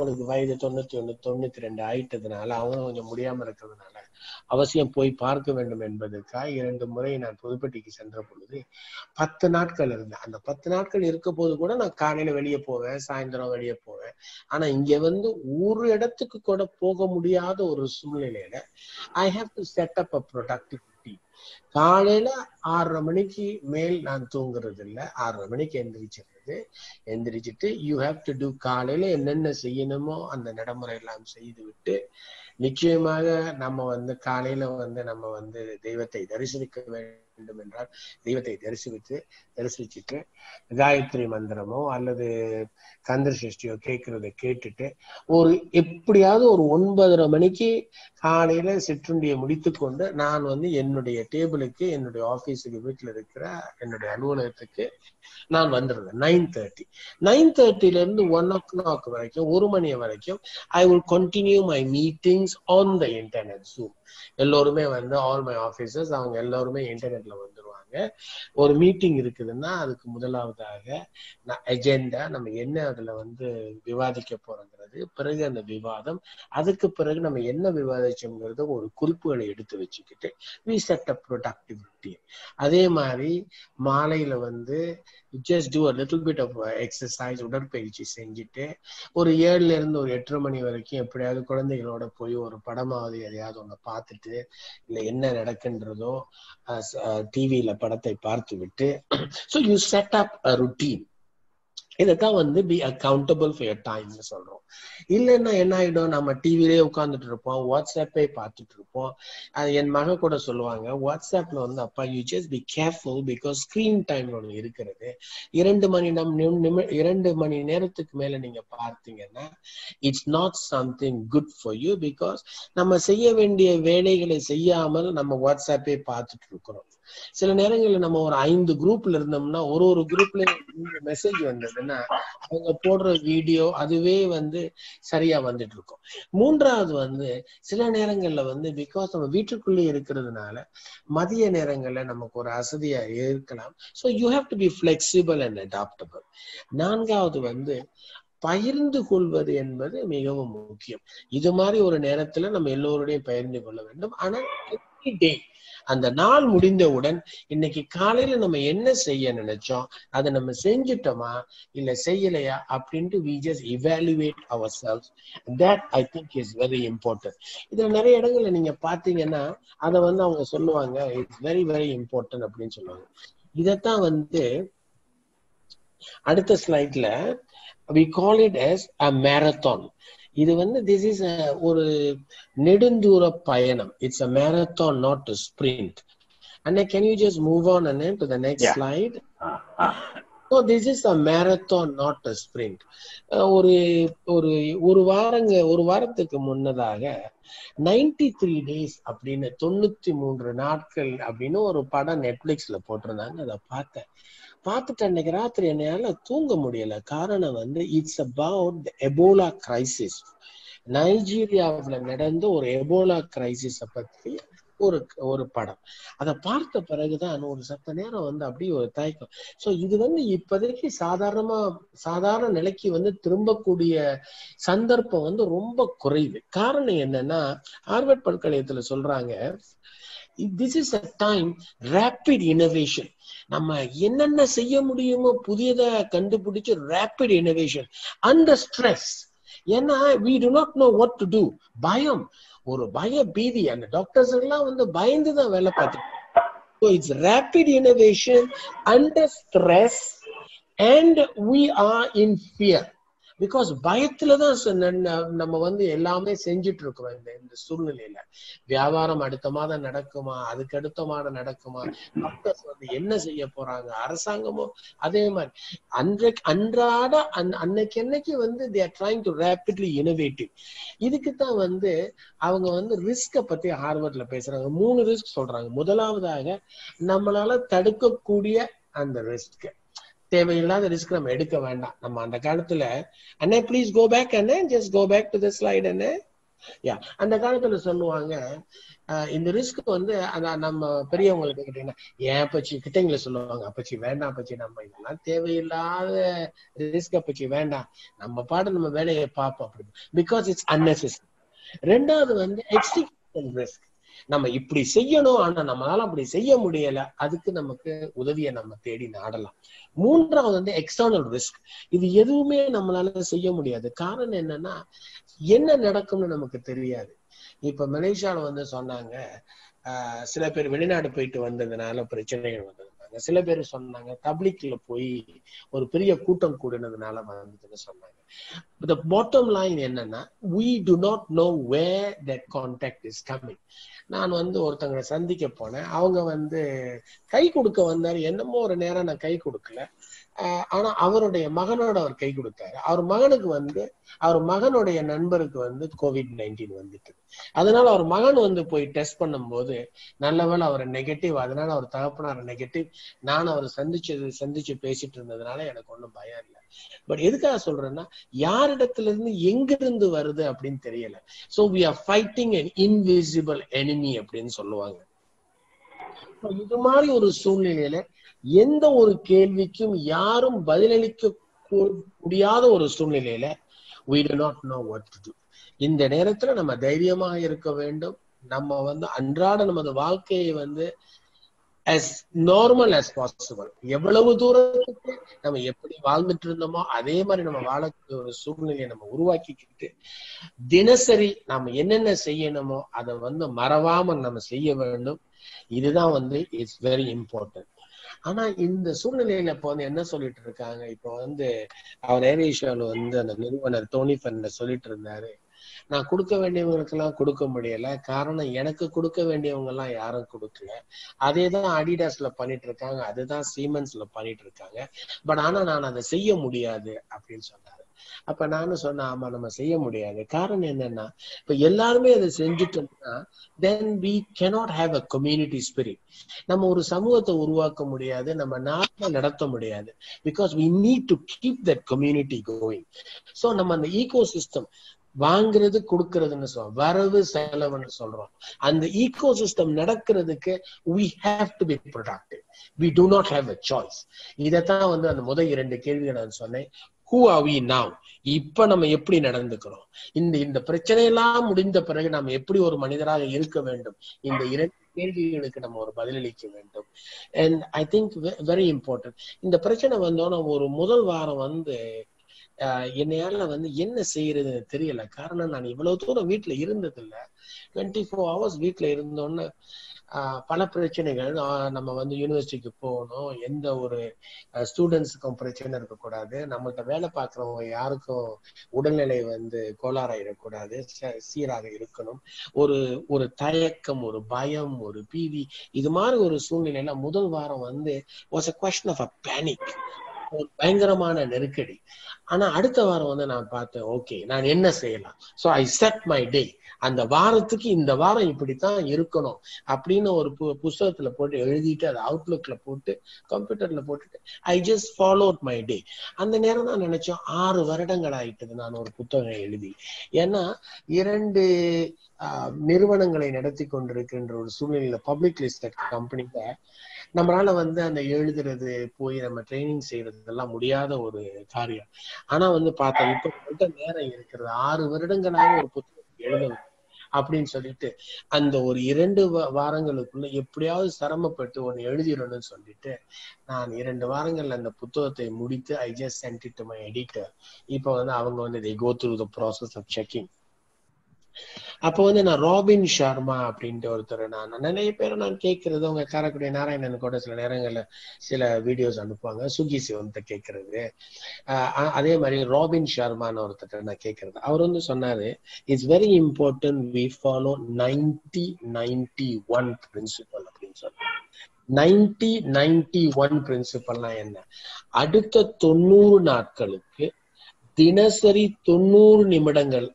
அவனுக்கு வயது தொண்ணூத்தி ஒண்ணு தொண்ணூத்தி ரெண்டு ஆயிட்டதுனால அவனும் கொஞ்சம் முடியாம இருக்கிறதுனால அவசியம் போய் பார்க்க வேண்டும் என்பதற்காக இரண்டு முறை நான் புதுப்பட்டிக்கு சென்ற பொழுது பத்து நாட்கள் இருந்தேன் அந்த பத்து நாட்கள் இருக்க போது கூட நான் காலையில வெளியே போவேன் சாயந்தரம் வெளியே போவேன் ஆனா இங்க வந்து ஒரு இடத்துக்கு கூட போக முடியாத ஒரு சூழ்நிலையில I have to set up a productivity காலையில ஆறரை மணிக்கு மேல் நான் தூங்குறது இல்ல ஆறரை மணிக்கு எந்திரிச்சிடுறது எந்திரிச்சிட்டு யூ ஹாவ் டு டூ காலையில என்னென்ன செய்யணுமோ அந்த நடைமுறை எல்லாம் செய்து விட்டு நிச்சயமாக நம்ம வந்து காலையில வந்து நம்ம வந்து தெய்வத்தை தரிசனிக்க வேண்டும் என்றால் தெய்வத்தை தரிசித்து தரிசிச்சுட்டு காயத்ரி மந்திரமோ அல்லது கந்தர் சஷ்டியோ கேட்கறத கேட்டுட்டு ஒரு எப்படியாவது ஒரு ஒன்பதரை மணிக்கு காலையில சிற்றுண்டியை முடித்துக்கொண்டு நான் வந்து என்னுடைய டேபிளுக்கு என்னுடைய ஆபீஸுக்கு வீட்டுல இருக்கிற என்னுடைய அலுவலகத்துக்கு நான் வந்துடுவேன் நைன் தேர்ட்டி நைன் தேர்ட்டில இருந்து ஒன் ஓ கிளாக் வரைக்கும் ஒரு மணி வரைக்கும் I will continue my meetings on the internet Zoom எல்லோருமே வந்து ஆல் மை ஆபீசர்ஸ் அவங்க எல்லாருமே இன்டர்நெட்ல வந்துருவாங்க ஒரு மீட்டிங் இருக்குதுன்னா அதுக்கு முதலாவதாக அஜெண்டா நம்ம என்ன அதுல வந்து விவாதிக்க போறோங்கிறது பிறகு அந்த விவாதம் அதுக்கு பிறகு நம்ம என்ன விவாதிச்சோங்கிறத ஒரு குறிப்புகளை எடுத்து வச்சுக்கிட்டு வி செட் அப் ப்ரொடக்டிவிட்டி அதே மாதிரி மாலையில வந்து just do a little bit of exercise உடற்பயிற்சி செஞ்சுட்டு ஒரு ஏழுல இருந்து ஒரு எட்டரை மணி வரைக்கும் எப்படியாவது குழந்தைகளோட போய் ஒரு படமாவது எதையாவது ஒண்ணு பார்த்துட்டு இல்ல என்ன நடக்குன்றதோ டிவியில படத்தை பார்த்து விட்டு so you set up a routine இதைத்தான் வந்து பி அக்கௌண்டபிள் ஃபார் யர் டைம்னு சொல்றோம் இல்லைன்னா என்ன ஆயிடும் நம்ம டிவிலே உட்காந்துட்டு இருப்போம் வாட்ஸ்அப்பே பார்த்துட்டு இருப்போம் அது என் மக கூட சொல்லுவாங்க வாட்ஸ்அப்ல வந்து அப்பா you just be careful because screen time ஒன்று இருக்கிறது இரண்டு மணி நம் நிமி- இரண்டு மணி நேரத்துக்கு மேல நீங்க பார்த்தீங்கன்னா it's not something good for you because நம்ம செய்ய வேண்டிய வேலைகளை செய்யாமல் நம்ம வாட்ஸ்அப்பே பார்த்துட்டு இருக்கிறோம் சில நேரங்கள்ல நம்ம ஒரு ஐந்து குரூப்ல இருந்தோம்னா ஒரு ஒரு குரூப்ல மெசேஜ் வந்ததுன்னா அவங்க போடுற வீடியோ அதுவே வந்து சரியா வந்துட்டு இருக்கும் மூன்றாவது வந்து சில நேரங்கள்ல வந்து பிகாஸ் நம்ம வீட்டுக்குள்ளே இருக்கிறதுனால மதிய நேரங்கள்ல நமக்கு ஒரு அசதியா இருக்கலாம் so you have to be flexible and adaptable நான்காவது வந்து பகிர்ந்து கொள்வது என்பது மிகவும் முக்கியம் இது மாதிரி ஒரு நேரத்துல நம்ம எல்லோருடையும் பகிர்ந்து கொள்ள வேண்டும் ஆனால் டே அந்த நாள் முடிந்தவுடன் இன்னைக்கு காலையில நம்ம என்ன செய்ய நினைச்சோம் அதை நம்ம செஞ்சுட்டோமா இல்ல செய்யலையா அப்படின்ட்டு we just evaluate ourselves that I think is very important இதுல நிறைய இடங்கள்ல நீங்க பாத்தீங்கன்னா அதை வந்து அவங்க சொல்லுவாங்க இட்ஸ் வெரி வெரி இம்பார்ட்டன்ட் அப்படின்னு சொல்லுவாங்க இதைத்தான் வந்து அடுத்த ஸ்லைட்ல we call it as a marathon இது வந்து திஸ் இஸ் ஒரு நெடுந்தூர பயணம் it's a marathon not to sprint அண்ணா can you just move on அண்ணா to the next Yeah. Slide ah, ah. So this is a marathon not a sprint ஒரு ஒரு ஒரு வாரங்க ஒரு வாரத்துக்கு முன்னதாக 93 த்ரீ டேஸ் அப்படின்னு தொண்ணூத்தி மூன்று நாட்கள் அப்படின்னு ஒரு படம் நெட்ஃபிளிக்ஸ்ல போட்டிருந்தாங்க அதை பார்த்தேன் பார்த்துட்டு அன்னைக்கு ராத்திரி என்னால தூங்க முடியல காரணம் வந்து இட்ஸ் அபவுட் எபோலா கிரைசிஸ் நைஜீரியாவுல நடந்த ஒரு எபோலா கிரைசிஸ பத்தி ஒரு ஒரு படம் அதை பார்த்த பிறகுதான் ஒரு சத்த நேரம் வந்து அப்படியே ஒரு தயக்கம் சோ இது வந்து இப்போதைக்கு சாதாரணமா சாதாரண நிலைக்கு வந்து திரும்பக்கூடிய சந்தர்ப்பம் வந்து ரொம்ப குறைவு காரணம் என்னன்னா ஹார்வர்ட் பல்கலைக்கழகத்துல சொல்றாங்க this is a time rapid innovation நம்ம என்னென்ன செய்ய முடியுமோ புதியதா கண்டுபிடிச்சு ரேபிட் இனோவேஷன் அந்த ஸ்ட்ரெஸ் ஏன்னா we do not know what to do பயம் ஒரு பய பீதி அந்த டாக்டர்ஸ் எல்லாம் வந்து பயந்து தான் வேலை பார்த்துட்டு so it's rapid innovation under stress and we are in fear because பயத்துல தான் ச- ந- ந- நம்ம வந்து எல்லாமே செஞ்சுட்டு இருக்கிறோம் இந்த இந்த சூழ்நிலையில வியாபாரம் அடுத்த மாதம் நடக்குமா அதுக்கு அடுத்த மாதம் நடக்குமா டாக்டர்ஸ் வந்து என்ன செய்ய போறாங்க அரசாங்கமும் அதே மாதிரி அன்றைக்கு அன்றாட அன்- அன்னைக்கு அன்னைக்கு வந்து they are trying to rapidly innovative இதுக்கு தான் வந்து அவங்க வந்து ரிஸ்க பத்தி ஹார்வர்ட்ல பேசுறாங்க மூணு ரிஸ்க் சொல்றாங்க முதலாவதாக நம்மளால தடுக்கக்கூடிய அந்த ரிஸ்க் தேவையில்லாத ரிஸ்க் நம்ம எடுக்க வேண்டாம் நம்ம அந்த காலத்துல அண்ணே ப்ளீஸ் கோ பேக் அண்ணே just go back to the slide அண்ணே யா அந்த காலத்துல சொல்லுவாங்க ஆஹ் இந்த ரிஸ்க் வந்து அந்த நம்ம பெரியவங்களுக்கு கேட்டீங்கன்னா ஏன் அப்பச்சி கிட்டங்களை சொல்லுவாங்க அப்பச்சி வேண்டாம் அப்பச்சி நம்ம இதெல்லாம் தேவையில்லாத ரிஸ்க் அப்பச்சி வேண்டாம் நம்ம பாட்டு நம்ம வேலையை பார்ப்போம் அப்படி பிகாஸ் இட்ஸ் unnecessary ரெண்டாவது வந்து எக்ஸிகூஷன் ரிஸ்க் நம்ம இப்படி செய்யணும் ஆனா நம்மளால அப்படி செய்ய முடியல அதுக்கு நமக்கு உதவியை நம்ம தேடி நாடலாம் மூன்றாவது வந்து எக்ஸ்டர்னல் ரிஸ்க் இது எதுவுமே நம்மளால செய்ய முடியாது காரணம் என்னன்னா என்ன நடக்கும்னு நமக்கு தெரியாது இப்ப மலேசியால வந்து சொன்னாங்க ஆஹ் சில பேர் வெளிநாடு போயிட்டு வந்ததுனால பிரச்சனைகள் வந்ததுனாங்க சில பேர் சொன்னாங்க தப்லிக்ல போய் ஒரு பெரிய கூட்டம் கூடினதுனால வந்ததுன்னு சொன்னாங்க the bottom line என்னன்னா we do not know where that contact is coming நான் வந்து ஒருத்தங்களை சந்திக்க போனேன் அவங்க வந்து கை கொடுக்க வந்தாரு என்னமோ ஒரு நேரம் நான் கை கொடுக்கல ஆஹ் ஆனா அவருடைய மகனோட அவர் கை கொடுத்தாரு அவர் மகனுக்கு வந்து அவர் மகனுடைய நண்பருக்கு வந்து கோவிட் நைன்டீன் வந்துட்டு அதனால அவர் மகன் வந்து போய் டெஸ்ட் பண்ணும்போது நல்லவேளை அவர் நெகட்டிவ் அதனால அவர் தகப்பனார் நெகட்டிவ் நான் அவர் சந்திச்சது சந்திச்சு பேசிட்டு இருந்ததுனால எனக்கு ஒண்ணும் பயம் இல்லை பட் எதுக்காக சொல்றேன்னா யாரிடத்துல இருந்து எங்கிருந்து வருது அப்படின்னு தெரியல so we are fighting an invisible enemy அப்படின்னு சொல்லுவாங்க So, இது மாதிரி ஒரு சூழ்நிலையில எந்த ஒரு கேள்விக்கும் யாரும் பதிலளிக்க கூ- முடியாத ஒரு சூழ்நிலையில we do not know what to do இந்த நேரத்துல நம்ம தைரியமாக இருக்க வேண்டும் நம்ம வந்து அன்றாட நமது வாழ்க்கையை வந்து as normal as possible எவ்வளவு தூரத்துக்கு நம்ம எப்படி வாழ்ந்துட்டு இருந்தோமோ அதே மாதிரி நம்ம வாழக்கூடிய ஒரு சூழ்நிலையை நம்ம உருவாக்கிக்கிட்டு தினசரி நாம என்னென்ன செய்யணுமோ அதை வந்து மறவாம நம்ம செய்ய வேண்டும் இதுதான் வந்து இட்ஸ் வெரி இம்பார்ட்டன்ட் ஆனா இந்த சூழ்நிலையில இப்ப வந்து என்ன சொல்லிட்டு இருக்காங்க இப்ப வந்து அவர் ஏரேஷியால வந்து அந்த நிறுவனர் டோனி ஃபென்ல சொல்லிட்டு இருந்தாரு நான் கொடுக்க வேண்டியவங்களுக்கு எல்லாம் கொடுக்க முடியல காரணம் எனக்கு கொடுக்க வேண்டியவங்க எல்லாம் யாரும் கொடுக்கல அதே தான் அடிடாஸ்ல பண்ணிட்டு இருக்காங்க அதுதான் சீமென்ஸ்ல பண்ணிட்டு இருக்காங்க பட் ஆனா நான் அதை செய்ய முடியாது அப்படின்னு சொன்னாரு அப்ப நானும் சொன்னேன் ஆமா நம்ம செய்ய முடியாது காரணம் என்னன்னா இப்ப எல்லாருமே அதை செஞ்சுட்டோம்னா then we cannot have a community spirit நம்ம ஒரு சமூகத்தை உருவாக்க முடியாது நம்ம நாட்டை நடத்த முடியாது because we need to keep that community going so நம்ம அந்த ஈகோ சிஸ்டம் வாங்குறது கொடுக்கறதுன்னு சொல்றோம் வரவு செலவுன்னு சொல்றோம் அந்த ஈகோ சிஸ்டம் நடக்கிறதுக்கு we have to be productive we do not have a choice இதைத்தான் வந்து அந்த முதல் இரண்டு கேள்விகள் நான் சொன்னேன் who are we now இப்ப நம்ம எப்படி நடந்துக்கிறோம் இந்த இந்த பிரச்சனையெல்லாம் முடிந்த பிறகு நாம் எப்படி ஒரு மனிதராக இருக்க வேண்டும் இந்த இரண்டு கேள்விகளுக்கு நம்ம ஒரு பதிலளிக்க வேண்டும் and I think very important இந்த பிரச்சனை வந்தோன்னா ஒரு முதல் வாரம் வந்து ஆஹ் என்னையால வந்து என்ன செய்யறதுன்னு தெரியல காரணம் நான் இவ்வளவு தூரம் வீட்டுல இருந்தது இல்ல டுவெண்ட்டி ஃபோர் ஹவர்ஸ் வீட்டுல இருந்தோன்னு ஆஹ் பல பிரச்சனைகள் ஆஹ் நம்ம வந்து யூனிவர்சிட்டிக்கு போகணும் எந்த ஒரு ஸ்டூடெண்ட்ஸுக்கும் பிரச்சனை இருக்கக்கூடாது நம்மள்ட்ட வேலை பார்க்குறவங்க யாருக்கும் உடல்நிலை வந்து கோளாறாயிடக்கூடாது ச- சீராக இருக்கணும் ஒரு ஒரு தயக்கம் ஒரு பயம் ஒரு பீதி இது மாதிரி ஒரு சூழ்நிலையில முதல் வாரம் வந்து was a question of a panic ஒரு பயங்கரமான நெருக்கடி ஆனா அடுத்த வாரம் வந்து நான் பார்த்தேன் ஓகே நான் என்ன செய்யலாம் so I set my day அந்த வாரத்துக்கு இந்த வாரம் இப்படித்தான் இருக்கணும் அப்படின்னு ஒரு பு- புஸ்தகத்துல போட்டு எழுதிட்டு அதை அவுட்லுக்ல போட்டு கம்ப்யூட்டர்ல போட்டுட்டு I just followed my day அந்த நேரம் தான் நினைச்சோம் ஆறு வருடங்கள் ஆயிட்டது நான் ஒரு புத்தகம் எழுதி ஏன்னா இரண்டு ஆஹ், நிறுவனங்களை நடத்தி கொண்டிருக்கின்ற ஒரு சூழ்நிலையில பப்ளிக் லிஸ்டட் கம்பெனில நம்மளால வந்து அந்த எழுதுறது போய் நம்ம ட்ரைனிங் செய்யறது இதெல்லாம் முடியாத ஒரு காரியம் ஆனா வந்து பார்த்தா இப்ப மட்டும் நேரம் இருக்கிறது ஆறு வருடங்களாக ஒரு புத்தகம் எழுதணும் அப்படின்னு சொல்லிட்டு அந்த ஒரு இரண்டு வா- வாரங்களுக்குள்ள எப்படியாவது சிரமப்பட்டு ஒன்னு எழுதிடணும்னு சொல்லிட்டு நான் இரண்டு வாரங்கள்ல அந்த புத்தகத்தை முடித்து I just sent it to my editor இப்போ வந்து அவங்க வந்து they go through the process of checking அப்போ வந்து நான் ராபின் சர்மா அப்படின்ட்டு ஒருத்தர் நான் நான் நிறைய பேரை நான் கேட்கறது உங்க காரக்குடி நாராயணன் கூட சில நேரங்கள்ல சில வீடியோஸ் அனுப்புவாங்க சுகி சிவந்த கேட்கறது ஆஹ் அ- அதே மாதிரி ராபின் சர்மான்னு ஒருத்தர் நான் கேட்கறது அவர் வந்து சொன்னாரு it's very important we follow ninety ninety one principle அப்படின்னு சொன்னார் நைன்டி நைன்டி ஒன் பிரின்சிபல்னா என்ன அடுத்த தொண்ணூறு நாட்களுக்கு தினசரி தொண்ணூறு நிமிடங்கள்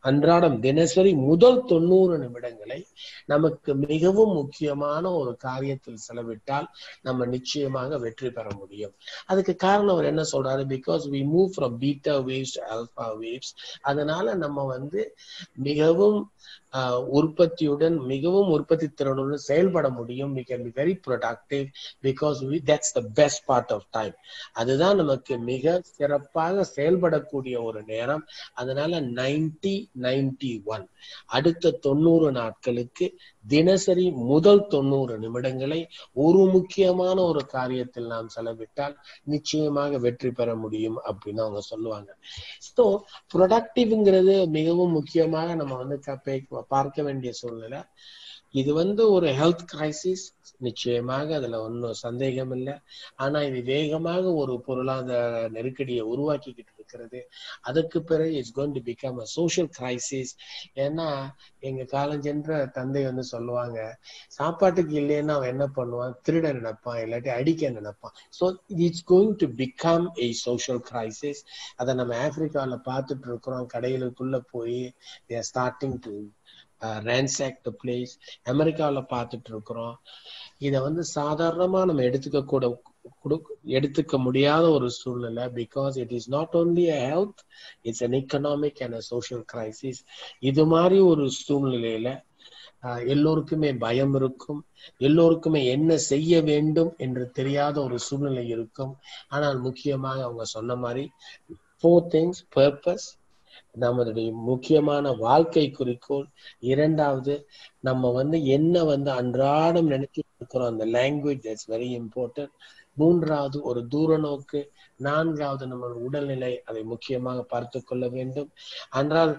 அன்றாடம் தினசரி முதல் தொண்ணூறு நிமிடங்களை நமக்கு மிகவும் முக்கியமான ஒரு காரியத்தில் செலவிட்டால் நம்ம நிச்சயமாக வெற்றி பெற முடியும் அதுக்கு காரணம் அவர் என்ன சொல்றாரு because we move from beta waves alpha waves அதனால நம்ம வந்து மிகவும் ஆஹ், உற்பத்தியுடன் மிகவும் உற்பத்தி திறனுடன் செயல்பட முடியும் we can be very productive because we that's the best part of time அதுதான் நமக்கு மிக சிறப்பாக செயல்படக்கூடிய ஒரு நேரம் அதனால நைன்டி நைன்டி ஒன் அடுத்த தொண்ணூறு நாட்களுக்கு தினசரி முதல் தொண்ணூறு நிமிடங்களை ஒரு முக்கியமான ஒரு காரியத்தில் நாம் செலவிட்டால் நிச்சயமாக வெற்றி பெற முடியும் அப்படின்னு அவங்க சொல்லுவாங்க ஸோ ப்ரொடக்டிவ்ங்கிறது மிகவும் முக்கியமாக நம்ம வந்து க- பே- பார்க்க வேண்டிய சூழ்நிலை இது வந்து ஒரு ஹெல்த் கிரைசிஸ் நிச்சயமாக அதுல ஒன்றும் சந்தேகம் இல்லை ஆனா இது வேகமாக ஒரு பொருளாதார நெருக்கடியை உருவாக்கிக்கிட்டு இருக்கிறது அதுக்கு பிறகு it's going to become a social crisis ஏன்னா எங்க காலஞ்சென்ற தந்தை வந்து சொல்லுவாங்க சாப்பாட்டுக்கு இல்லைன்னா அவன் என்ன பண்ணுவான் திருட நினைப்பான் இல்லாட்டி அடிக்க நினைப்பான் so it's going to become a social crisis அதை நம்ம ஆப்பிரிக்கால பார்த்துட்டு இருக்கிறோம் கடைகளுக்குள்ள போய் starting to ransack the place அமெரிக்காவில் பார்த்துட்டு இருக்கிறோம் இதை வந்து சாதாரணமா நம்ம எடுத்துக்க கூட குடு- எடுத்துக்க முடியாத ஒரு சூழ்நிலை because it is not only a health it's an economic and a social crisis இது மாதிரி ஒரு சூழ்நிலையில ஆஹ், எல்லோருக்குமே பயம் இருக்கும் எல்லோருக்குமே என்ன செய்ய வேண்டும் என்று தெரியாத ஒரு சூழ்நிலை இருக்கும் ஆனால் முக்கியமாக அவங்க சொன்ன மாதிரி ஃபோர் திங்ஸ் பர்பஸ் நம்மளுடைய முக்கியமான வாழ்க்கை குறிக்கோள் இரண்டாவது நம்ம வந்து என்ன வந்து அன்றாடம் நினைச்சிட்டு இருக்கிறோம் அந்த லாங்குவேஜ் தட்ஸ் வெரி இம்பார்ட்டன்ட் மூன்றாவது ஒரு தூர நோக்கு நான்காவது நம்ம உடல்நிலை அதை முக்கியமாக பார்த்து கொள்ள வேண்டும் என்றால்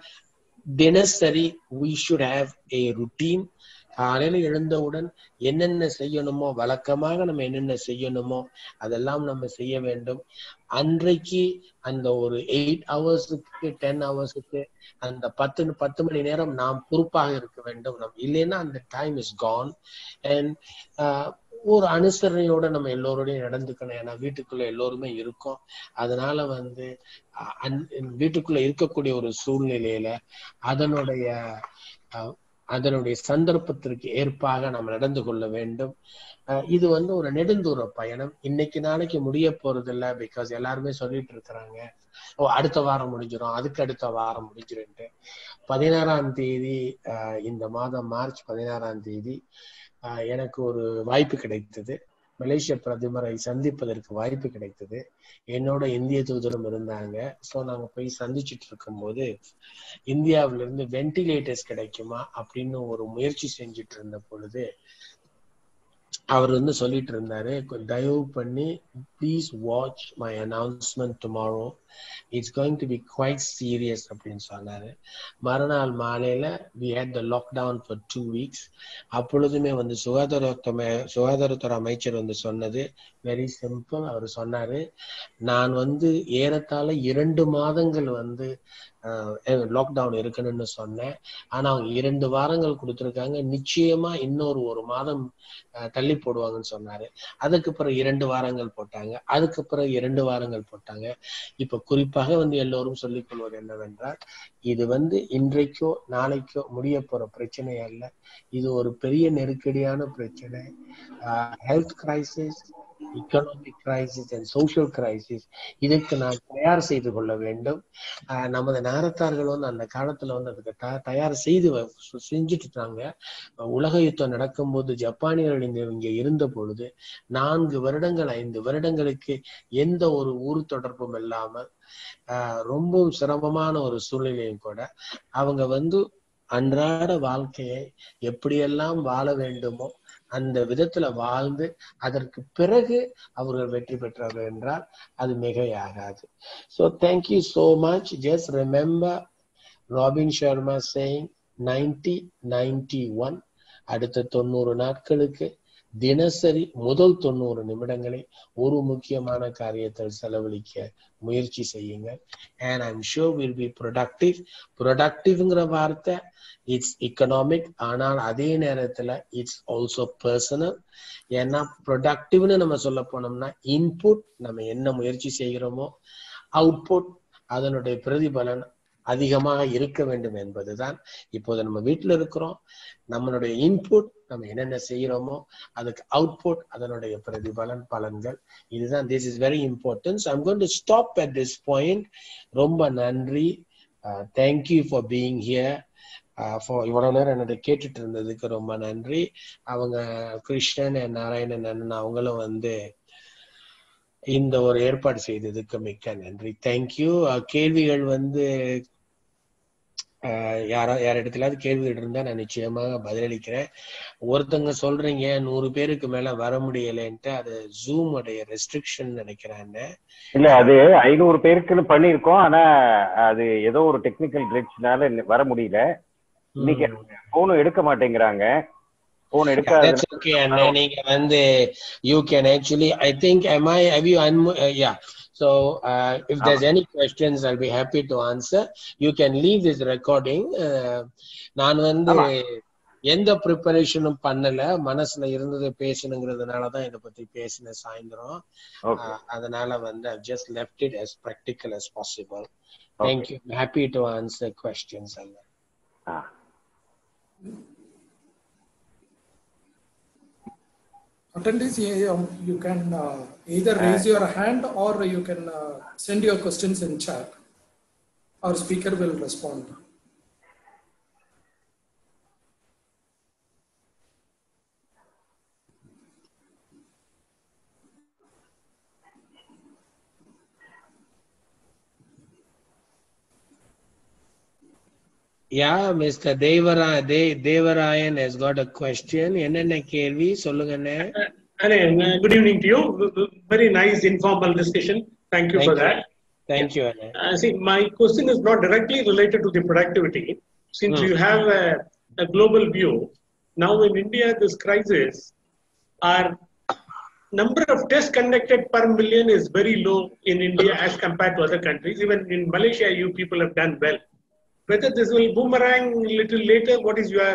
தினசரி we should have a routine காலையில எழுந்தவுடன் என்னென்ன செய்யணுமோ வழக்கமாக நம்ம என்னென்ன செய்யணுமோ அதெல்லாம் நம்ம செய்ய வேண்டும் அன்றைக்கு அந்த ஒரு எயிட் ஹவர்ஸுக்கு டென் ஹவர்ஸுக்கு அந்த பத்து பத்து மணி நேரம் நாம் பொறுப்பாக இருக்க வேண்டும் நம் இல்லைன்னா அந்த டைம் இஸ் கான் அண்ட் ஒரு அனுசரணையோட நம்ம எல்லோரோடையும் நடந்துக்கணும் ஏன்னா வீட்டுக்குள்ள எல்லோருமே இருக்கோம் அதனால வந்து அஹ், அன்- வீட்டுக்குள்ள இருக்கக்கூடிய ஒரு சூழ்நிலையில அதனுடைய அஹ், அதனுடைய சந்தர்ப்பத்திற்கு ஏற்பாக நம்ம நடந்து கொள்ள வேண்டும் அஹ், இது வந்து ஒரு நெடுந்தூர பயணம் இன்னைக்கு நாளைக்கு முடிய போறது இல்ல பிகாஸ் எல்லாருமே சொல்லிட்டு இருக்கிறாங்க ஓ அடுத்த வாரம் முடிஞ்சிடும் அதுக்கு அடுத்த வாரம் முடிஞ்சிருன்ட்டு பதினாறாம் தேதி அஹ், இந்த மாதம் மார்ச் பதினாறாம் தேதி அஹ், எனக்கு ஒரு வாய்ப்பு கிடைத்தது மலேசிய பிரதமரை சந்திப்பதற்கு வாய்ப்பு கிடைத்தது என்னோட இந்திய தூதரும் இருந்தாங்க சோ நாங்க போய் சந்திச்சிட்டு இருக்கும்போது இந்தியாவில இருந்து வென்டிலேட்டர்ஸ் கிடைக்குமா அப்படின்னு ஒரு முயற்சி செஞ்சுட்டு இருந்த பொழுது அவர் வந்து சொல்லிட்டு இருந்தாரு "கொ- தயவு பண்ணி please watch my announcement tomorrow it's going to be quite serious அப்படின்னு சொன்னாரு மறுநாள் மாலையில we had the lockdown for two weeks அப்பொழுதுமே வந்து சுகாதாரத்துறை சுகாதாரத்துறை அமைச்சர் வந்து சொன்னது வெரி சிம்பிள் அவர் சொன்னாரு நான் வந்து ஏறத்தாழ இரண்டு மாதங்கள் வந்து லாக்டவுன் இருக்கணும்னு சொன்னேன் ஆனா அவங்க இரண்டு வாரங்கள் கொடுத்திருக்காங்க நிச்சயமா இன்னொரு ஒரு மாதம் அஹ், தள்ளி போடுவாங்கன்னு சொன்னாரு அதுக்கு பிறகு இரண்டு வாரங்கள் போட்டாங்க அதுக்கு பிறகு இரண்டு வாரங்கள் போட்டாங்க இப்ப குறிப்பாக வந்து எல்லோரும் சொல்லிக் கொள்வது என்னவென்றால் இது வந்து இன்றைக்கோ நாளைக்கோ முடிய போற பிரச்சனை அல்ல இது ஒரு பெரிய நெருக்கடியான பிரச்சனை health crisis economic crisis and social crisis இதுக்கு நான் தயார் செய்து கொள்ள வேண்டும் ஆஹ் நமது நகரத்தார்கள் வந்து அந்த காலத்துல வந்து அதுக்கு த- தயார் செய்து வ- செ- செஞ்சுட்டு இருந்தாங்க உலக யுத்தம் நடக்கும்போது ஜப்பானியர்கள் இங்க இங்க இருந்த பொழுது நான்கு வருடங்கள் ஐந்து வருடங்களுக்கு எந்த ஒரு ஊர் தொடர்பும் இல்லாமல் ஆஹ் ரொம்ப சிரமமான ஒரு சூழ்நிலையும் கூட அவங்க வந்து அன்றாட வாழ்க்கையை எப்படியெல்லாம் வாழ வேண்டுமோ அந்த விதத்துல வாழ்ந்து அதற்கு பிறகு அவர்கள் வெற்றி பெற்றார்கள் என்றால் அது மிகையாகாது so thank you so much just remember Robin Sharma saying ninety ninety one அடுத்த தொண்ணூறு நாட்களுக்கு தினசரி முதல் தொண்ணூறு நிமிடங்களை ஒரு முக்கியமான காரியத்தில் செலவழிக்க முயற்சி செய்யுங்க and I'm sure will be productive ப்ரொடக்டிவ்ங்கிற வார்த்தை இட்ஸ் economic ஆனால் அதே நேரத்துல இட்ஸ் ஆல்சோ பர்சனல் ஏன்னா ப்ரொடக்டிவ்னு நம்ம சொல்ல போனோம்னா இன்புட் நம்ம என்ன முயற்சி செய்கிறோமோ அவுட்புட் அதனுடைய பிரதிபலன் அதிகமாக இருக்க வேண்டும் என்பதுதான் இப்போது நம்ம வீட்டில் இருக்கிறோம் நம்மளுடைய இன்புட் நம்ம என்னென்ன செய்யறோமோ அதுக்கு அவுட்புட் அதனுடைய பிரதிபலன் பலன்கள் இதுதான் this is very important I'm going to stop at this point ரொம்ப நன்றி thank you for being here for இவ்வளவு நேரம் என்னோட கேட்டுட்டு இருந்ததுக்கு ரொம்ப நன்றி அவங்க கிருஷ்ணன் and நாராயணன் அண்ணன் அவங்களும் வந்து இந்த ஒரு ஏற்பாடு செய்ததுக்கு மிக்க நன்றி தேங்க்யூ கேள்விகள் வந்து அஹ், யாரா யார் இடத்துலயாவது கேள்விகள் இருந்தா நான் நிச்சயமாக பதிலளிக்கிறேன் ஒருத்தங்க சொல்றீங்க நூறு பேருக்கு மேல வர முடியலைன்ட்டு அது ஜூம் உடைய ரெஸ்ட்ரிக்ஷன் நினைக்கிறேன் இல்ல அது ஐநூறு பேருக்குன்னு பண்ணிருக்கோம் ஆனா அது ஏதோ ஒரு டெக்னிக்கல் கிளிட்ச்னால வர முடியல இன்னைக்கு போனும் எடுக்க மாட்டேங்கிறாங்க போன் எடுக்காத That's okay, அண்ணே. நீங்க வந்து you can actually, I think, am I, have you, unmu- uh, yeah. So, uh, if there's any questions, I'll be happy to answer. You can leave this recording. Uh, நான் வந்து எந்த ப்ரிப்பரேஷனும் பண்ணல மனசுல இருந்தது பேசணுங்கிறதுனால தான் இதை பத்தி பேசின சாயந்தரம் ஓகே Uh, அதனால வந்து I've just left it as practical as possible. Thank you. I'm happy to answer questions. Anna. Attendees, you um, you can uh, either raise your hand or you can uh, send your questions in chat. Our speaker will respond. Yeah, Mr. Devara, De- Devarayan has got a question. என்னென்ன கேள்வி சொல்லுங்கண்ணே Anne, uh, good evening to you. V- v- Very nice informal discussion. Thank you for Thank that. Thank you, அண்ணே. Uh, see, my question is not directly related to the productivity. Since Hmm. you have a, a global view, now in India, this crisis, our number of tests conducted per million is very low in India as compared to other countries. Even in Malaysia, you people have done well. Whether this will boomerang little later, what is your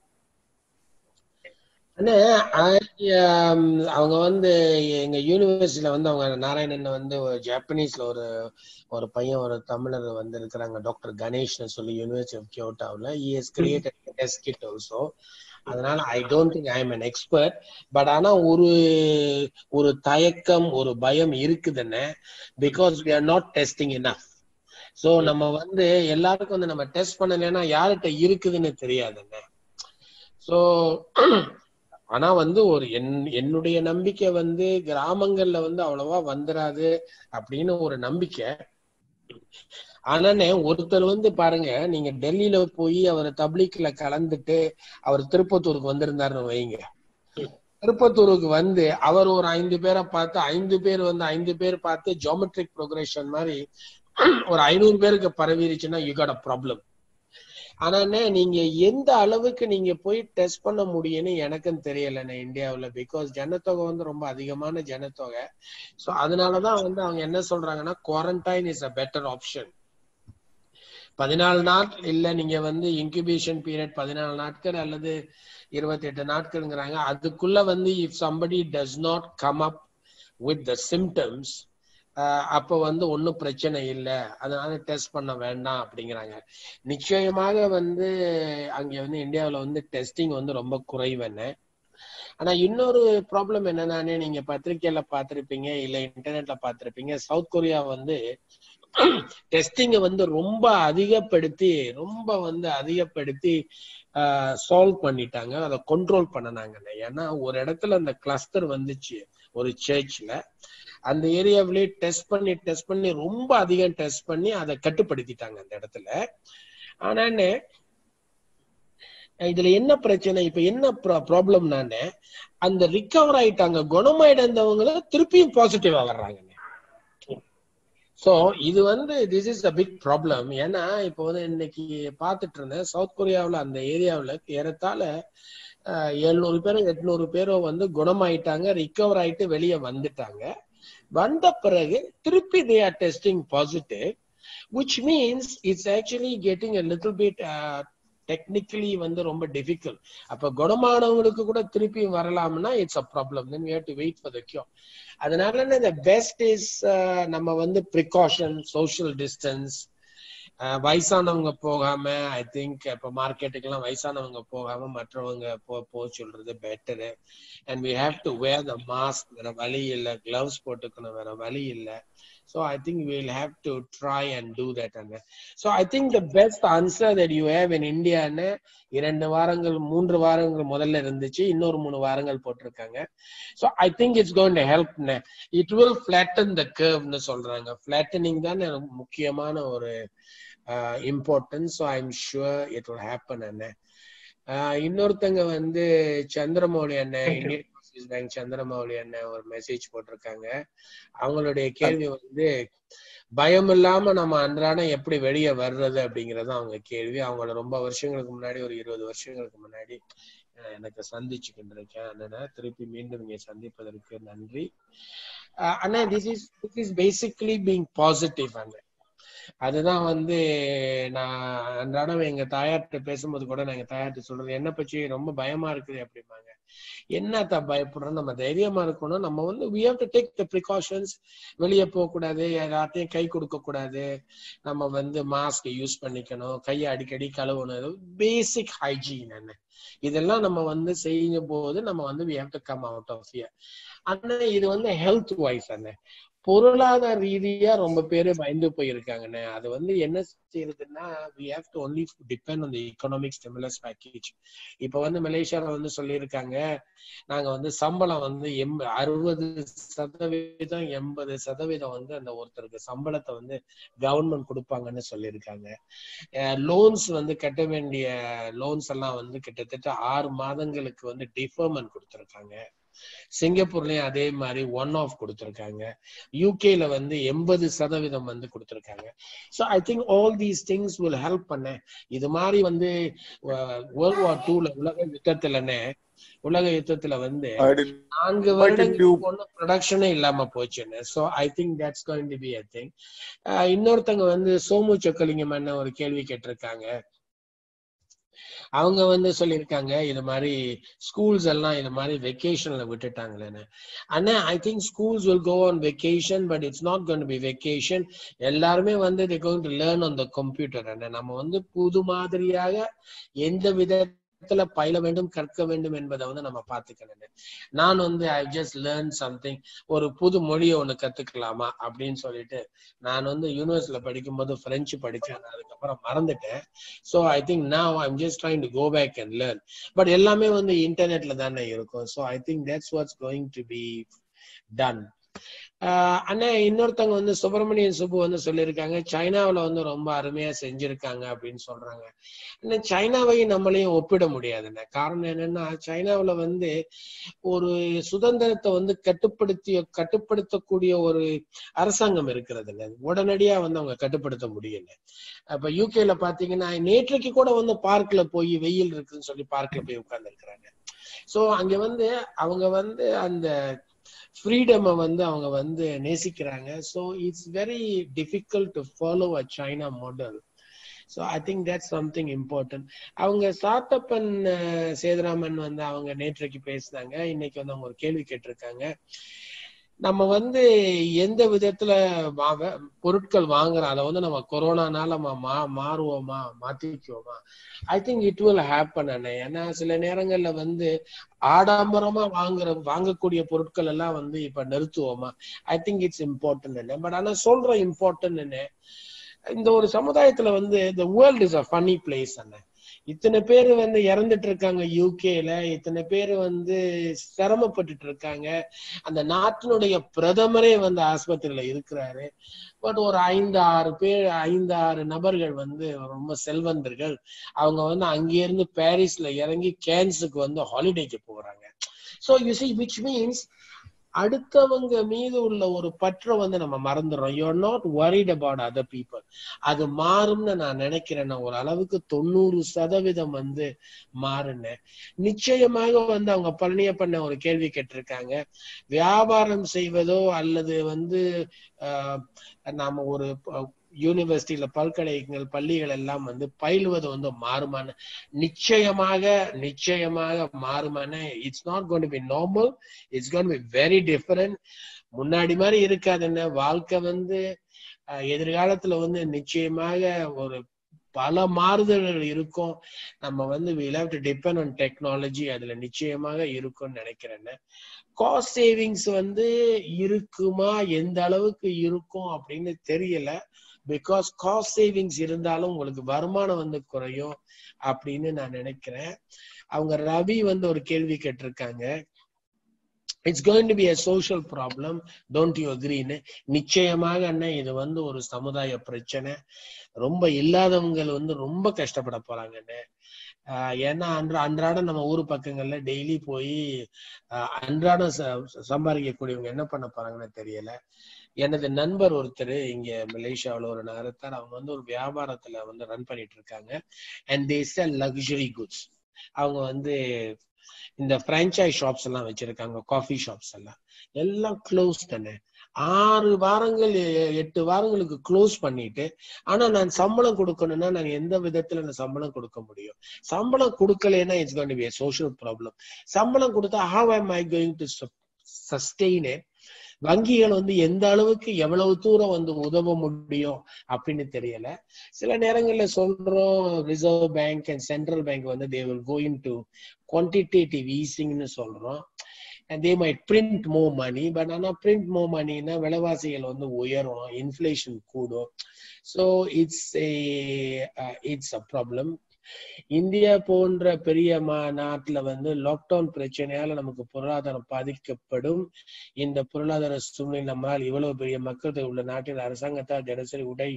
அண்ணே I, um, அவங்க வந்து எங்க யூனிவர்சிட்டியில வந்து அவங்க நாராயணன் வந்து ஒரு ஜாப்பனீஸ்ல ஒரு ஒரு பையன் ஒரு தமிழர் வந்து இருக்கிறாங்க டாக்டர் கணேஷ்னு சொல்லி யூனிவர்சிட்டி ஆஃப் கியோட்டாவில் E S created test kit also அதனால I don't think I am an expert but ஆனா ஒரு ஒரு தயக்கம் ஒரு பயம் இருக்குதுன்னு because we are not testing enough so நம்ம வந்து எல்லாருக்கும் வந்து நம்ம டெஸ்ட் பண்ணலைன்னா யார்கிட்ட இருக்குதுன்னு தெரியாதுன்னு சோ ஆனா வந்து ஒரு என் என்னுடைய நம்பிக்கை வந்து கிராமங்கள்ல வந்து அவ்வளவா வந்துராது அப்படின்னு ஒரு நம்பிக்கை ஆனானே ஒருத்தர் வந்து பாருங்க நீங்க டெல்லியில போய் அவர் தப்லீக்ல கலந்துட்டு அவர் திருப்பத்தூருக்கு வந்திருந்தாருன்னு வைங்க திருப்பத்தூருக்கு வந்து அவர் ஒரு ஐந்து பேரை பார்த்து ஐந்து பேர் வந்து ஐந்து பேர் பார்த்து ஜியோமெட்ரிக் ப்ரோக்ரஷன் மாதிரி ஒரு ஐநூறு பேருக்கு பரவிருச்சுன்னா யூ காட் அ ப்ராப்ளம் ஆனாண்ணே நீங்க எந்த அளவுக்கு நீங்க போய் டெஸ்ட் பண்ண முடியும்னு எனக்கும் தெரியலண்ணே இந்தியாவுல பிகாஸ் ஜனத்தொகை வந்து ரொம்ப அதிகமான ஜனத்தொகை சோ அதனாலதான் வந்து அவங்க என்ன சொல்றாங்கன்னா quarantine is a better option பதினாலு நாட்கள் இல்ல நீங்க வந்து இன்குபேஷன் பீரியட் பதினாலு நாட்கள் அல்லது இருபத்தி எட்டு நாட்கள்ங்கிறாங்க அதுக்குள்ள வந்து if somebody does not come up with the symptoms அப்ப வந்து ஒன்றும் பிரச்சனை இல்லை அதனால டெஸ்ட் பண்ண வேண்டாம் அப்படிங்கிறாங்க நிச்சயமாக வந்து அங்க வந்து இந்தியாவில் வந்து டெஸ்டிங் வந்து ரொம்ப குறைவென்ன ஆனா இன்னொரு ப்ராப்ளம் என்னன்னானே நீங்க பத்திரிக்கையில பார்த்திருப்பீங்க இல்ல இன்டர்நெட்ல பார்த்திருப்பீங்க சவுத் கொரியா வந்து டெஸ்டிங்க வந்து ரொம்ப அதிகப்படுத்தி ரொம்ப வந்து அதிகப்படுத்தி சால்வ் பண்ணிட்டாங்க அதை கண்ட்ரோல் பண்ணனாங்க ஏன்னா ஒரு இடத்துல அந்த கிளஸ்டர் வந்துச்சு ஒரு சர்ச்ல அந்த ஏரியாவிலே டெஸ்ட் பண்ணி டெஸ்ட் பண்ணி ரொம்ப அதிகம் டெஸ்ட் பண்ணி அதை கட்டுப்படுத்திட்டாங்க அந்த இடத்துல ஆனா இதுல என்ன பிரச்சனை இப்ப என்ன ப்ராப்ளம் நானே அந்த ரிகவர் ஆயிட்டாங்க குணமாயிடந்தவங்கள திருப்பியும் பாசிட்டிவா வர்றாங்க சோ இது வந்து this is a big problem ஏன்னா இப்போ வந்து இன்னைக்கு பாத்துட்டு இருந்தேன் சவுத் கொரியாவில் அந்த ஏரியாவில் ஏறத்தாழ எழுநூறு பேரோ எட்நூறு பேரோ வந்து குணமாயிட்டாங்க ரிகவர் ஆயிட்டு வெளியே வந்துட்டாங்க வந்த பிறகு திருப்பி they are testing positive which means it's actually getting a little bit technically வந்து ரொம்ப டிஃபிகல்ட் அப்ப குணமானவங்களுக்கு கூட திருப்பி வரலாம்னா it's a problem then we have to wait for the cure அதனால இந்த பெஸ்ட் இஸ் நம்ம வந்து ப்ரிகாஷன் சோஷியல் டிஸ்டன்ஸ் அஹ் வயசானவங்க போகாம ஐ திங்க் இப்ப மார்க்கெட்டுக்கு எல்லாம் வயசானவங்க போகாம மற்றவங்க போ போ சொல்றது better and we have to wear the mask வேற வழி இல்லை கிளவுஸ் போட்டுக்கணும் வேற வழி இல்லை so I think will have to try and do that and so I think the best answer that you have in இந்தியான்னு இரண்டு வாரங்கள் மூன்று வாரங்கள் முதல்ல இருந்துச்சு இன்னொரு மூணு வாரங்கள் போட்டிருக்காங்க so I think it's going to help it will flatten the கர்வ்னு சொல்றாங்க ஃபிளாட்டனிங் தான் எனக்கு முக்கியமான ஒரு importance so I am sure it will happen அண்ணே ஆஹ் இன்னொருத்தங்க வந்து சந்திரமௌலி அண்ணன் இந்தியன் ஓவர்சீஸ் பேங்க் சந்திரமௌலி அண்ணன் ஒரு மெசேஜ் போட்டிருக்காங்க அவங்களுடைய கேள்வி வந்து பயம் இல்லாம நம்ம அன்றாடம் எப்படி வெளியே வர்றது அப்படிங்கறது அவங்க கேள்வி அவங்கள ரொம்ப வருஷங்களுக்கு முன்னாடி ஒரு இருபது வருஷங்களுக்கு முன்னாடி அஹ் எனக்கு சந்திச்சுக்கிட்டு அண்ணனை திருப்பி மீண்டும் இங்க சந்திப்பதற்கு நன்றி அஹ் அண்ணா this is this is basically being positive அண்ணன் அதுதான் வந்து நான் அன்றாடம் எங்க தாயார்கிட்ட பேசும்போது கூட நான் எங்க தாயார்கிட்ட சொல்றது என்ன பற்றி ரொம்ப பயமா இருக்குது அப்படிம்பாங்க என்னத்த பயப்படுறோம் நம்ம தைரியமா இருக்கணும் நம்ம வந்து we have to take the precautions வெளியே போக கூடாது யார்ட்டையும் கை கொடுக்க கூடாது நம்ம வந்து மாஸ்க் யூஸ் பண்ணிக்கணும் கையை அடிக்கடி கழுவணும் பேசிக் ஹைஜீன் என்ன இதெல்லாம் நம்ம வந்து செய்யும் போது நம்ம வந்து we have to come out of here அண்ணா இது வந்து ஹெல்த் வைஸ் அண்ணே பொருளாதார ரீதியா ரொம்ப பேரு பயந்து போயிருக்காங்கண்ணே அது வந்து என்ன செய்யறதுன்னா we have to only depend on the economic stimulus package இப்ப வந்து மலேசியால வந்து சொல்லியிருக்காங்க நாங்க வந்து சம்பளம் வந்து எம் அறுபது சதவீதம் எண்பது சதவீதம் வந்து அந்த ஒருத்தருக்கு சம்பளத்தை வந்து கவர்மெண்ட் கொடுப்பாங்கன்னு சொல்லியிருக்காங்க லோன்ஸ் வந்து கட்ட வேண்டிய லோன்ஸ் எல்லாம் வந்து கிட்டத்தட்ட ஆறு மாதங்களுக்கு வந்து டிஃபர்மெண்ட் கொடுத்துருக்காங்க சிங்கப்பூர்லயும் அதே மாதிரி ஒன் ஆஃப் கொடுத்துருக்காங்க யூகேல வந்து எண்பது சதவீதம் வந்து கொடுத்துருக்காங்க so I think all these things will help பண்ண இது மாதிரி வந்து வேர்ல்ட் வார் டூல உலக யுத்தத்துலன்னு உலக யுத்தத்துல வந்து I did நான்கு Quite வருடங்களுக்கு into- ஒன்றும் ப்ரொடக்ஷனே இல்லாம போச்சுன்னு so I think that's going to be I think இன்னொருத்தங்க வந்து சோமு சொக்கலிங்கம் என்ன ஒரு கேள்வி கேட்டிருக்காங்க அவங்க வந்து சொல்லியிருக்காங்க இது மாதிரி ஸ்கூல்ஸ் எல்லாம் இது மாதிரி வெக்கேஷன்ல விட்டுட்டாங்களேன்னு அண்ணா I think schools will go on vacation but it's not gonna be vacation எல்லாருமே வந்து they going to learn on the computer அண்ணா நம்ம வந்து புது மாதிரியாக எந்த விதத்துல பயில வேண்டும் கற்க வேண்டும் என்பதை வந்து நம்ம பார்த்துக்கணும் நான் வந்து ஐ ஜஸ்ட் லேர்ன் சம்திங் ஒரு புது மொழியை ஒண்ணு கத்துக்கலாமா அப்படின்னு சொல்லிட்டு நான் வந்து யூனிவர்சிட்டியில படிக்கும்போது பிரெஞ்சு படிச்சேன் நான் அதுக்கப்புறம் மறந்துட்டேன் ஸோ ஐ திங்க் நான் I'm just trying to go back and learn but எல்லாமே வந்து இன்டர்நெட்ல தானே இருக்கும் so I think that's what's going to be done அண்ணா இன்னொருத்தவங்க வந்து சுப்பிரமணியன் சுப்பு வந்து சொல்லியிருக்காங்க சைனாவுல வந்து ரொம்ப அருமையா செஞ்சிருக்காங்க அப்படின்னு சொல்றாங்க ஆனா சைனாவையும் நம்மளையும் ஒப்பிட முடியாதுண்ணே காரணம் என்னன்னா சைனாவுல வந்து ஒரு சுதந்திரத்தை வந்து கட்டுப்படுத்தி கட்டுப்படுத்தக்கூடிய ஒரு அரசாங்கம் இருக்கிறது இல்ல உடனடியா வந்து அவங்க கட்டுப்படுத்த முடியல அப்ப யூகேல பாத்தீங்கன்னா நேற்றைக்கு கூட வந்து பார்க்ல போய் வெயில் இருக்குன்னு சொல்லி பார்க்ல போய் உட்கார்ந்து இருக்கிறாங்க சோ அங்க வந்து அவங்க வந்து அந்த ஃப்ரீடமை வந்து அவங்க வந்து நேசிக்கிறாங்க so it's very difficult to follow a China model so I think that's something important அவங்க சாத்தப்பன் அஹ், சேதுராமன் வந்து அவங்க நேற்றைக்கு பேசினாங்க இன்னைக்கு வந்து அவங்க ஒரு கேள்வி கேட்டிருக்காங்க நம்ம வந்து எந்த விதத்துல வா- பொருட்கள் வாங்குறோம் அதை வந்து நம்ம கொரோனானால நம்ம மா மாறுவோமா மாத்திக்குவோமா I think it will happen அண்ணே ஏன்னா சில நேரங்கள்ல வந்து ஆடம்பரமா வாங்குற வாங்கக்கூடிய பொருட்கள் எல்லாம் வந்து இப்ப நிறுத்துவோமா ஐ திங்க் இட்ஸ் இம்பார்ட்டன்ட் என்ன பட் ஆனா சொல்ற இம்பார்ட்டன்ட் என்ன இந்த ஒரு சமுதாயத்துல வந்து இந்த world is a funny place அண்ணே இத்தனை பேர் வந்து இறந்துட்டு இருக்காங்க யூகேல இத்தனை பேர் வந்து சிரமப்பட்டுட்டு இருக்காங்க அந்த நாட்டினுடைய பிரதமரே வந்து ஆஸ்பத்திரியில இருக்கிறாரு பட் ஒரு ஐந்து ஆறு பேர் ஐந்து ஆறு நபர்கள் வந்து ரொம்ப செல்வந்தர்கள் அவங்க வந்து அங்கிருந்து பாரிஸ்ல இறங்கி கேன்ஸுக்கு வந்து ஹாலிடேக்கு போறாங்க so you see which means அடுத்தவங்க மீது உள்ள ஒரு பற்றை வந்து நம்ம மறந்துடுறோம் you are not worried about other people அது மாறும்னு நான் நினைக்கிறேன் நான் ஒரு அளவுக்கு தொண்ணூறு சதவீதம் வந்து மாறுனேன் நிச்சயமாக வந்து அவங்க பழனிய பண்ண ஒரு கேள்வி கேட்டிருக்காங்க வியாபாரம் செய்வதோ அல்லது வந்து ஆஹ், நாம ஒரு யூனிவர்சிட்டியில பல்கலைகள் பள்ளிகள் எல்லாம் வந்து பயிலுவது வந்து மாறுமான நிச்சயமாக நிச்சயமாக மாறுமான it's not gonna be normal it's gonna be very different முன்னாடி மாதிரி இருக்காது என்ன வாழ்க்கை வந்து அஹ், எதிர்காலத்துல வந்து நிச்சயமாக ஒரு பல மாறுதல்கள் இருக்கும் நம்ம வந்து we have to depend on technology அதுல நிச்சயமாக இருக்கும்னு நினைக்கிறேன் காஸ்ட் சேவிங்ஸ் வந்து இருக்குமா எந்த அளவுக்கு இருக்கும் அப்படின்னு தெரியல பிகாஸ் காஸ்ட் சேவிங்ஸ் இருந்தாலும் உங்களுக்கு வருமானம் வந்து குறையும் அப்படின்னு நான் நினைக்கிறேன் அவங்க ரவி வந்து ஒரு கேள்வி கேட்டிருக்காங்க it's going to be a social problem don't you அக்ரின்னு நிச்சயமாக அண்ணன் இது வந்து ஒரு சமுதாய பிரச்சனை ரொம்ப இல்லாதவங்க வந்து ரொம்ப கஷ்டப்பட போறாங்கன்னு ஆஹ் ஏன்னா அன்ற அன்றாடம் நம்ம ஊர் பக்கங்கள்ல டெய்லி போய் அன்றாடம் ச- சம்பாதிக்கக்கூடியவங்க என்ன பண்ண போறாங்கன்னு தெரியல எனது நண்பர் ஒருத்தர் இங்க மலேசியாவுல ஒரு நகரத்தார் அவங்க வந்து ஒரு வியாபாரத்துல வந்து ரன் பண்ணிட்டு இருக்காங்க and they sell luxury goods அவங்க வந்து இந்த பிரான்ச்சைஸ் ஷாப்ஸ் எல்லாம் வச்சிருக்காங்க காஃபி ஷாப்ஸ் எல்லாம் எல்லாம் க்ளோஸ் தானே ஆறு வாரங்கள் எ- எட்டு வாரங்களுக்கு க்ளோஸ் பண்ணிட்டு ஆனா நான் சம்பளம் கொடுக்கணும்னா நான் எந்த விதத்துல நான் சம்பளம் கொடுக்க முடியும் சம்பளம் கொடுக்கலைன்னா it's going to be social problem சம்பளம் கொடுத்தா how am I going to sustain வங்கிகள் வந்து எந்த அளவுக்கு எவ்வளவு தூரம் வந்து உதவ முடியும் அப்படின்னு தெரியல சில நேரங்கள்ல சொல்றோம் reserve bank and central bank வந்து they will going to quantitative ஈஸிங்னு சொல்றோம் and they might print more money but ஆனா print more moneyனா விலைவாசிகள் வந்து உயரும் இன்ஃப்ளேஷன் கூடும் so it's a it's a problem India போன்ற பெரிய மா நாட்டுல வந்து லாக்டவுன் பிரச்சனையால நமக்கு பொருளாதாரம் பாதிக்கப்படும் இந்த பொருளாதார சூழ்நிலை நம்மால் இவ்வளவு பெரிய மக்கள் தொகை உள்ள நாட்டில் அரசாங்கத்தால் தினசரி உடை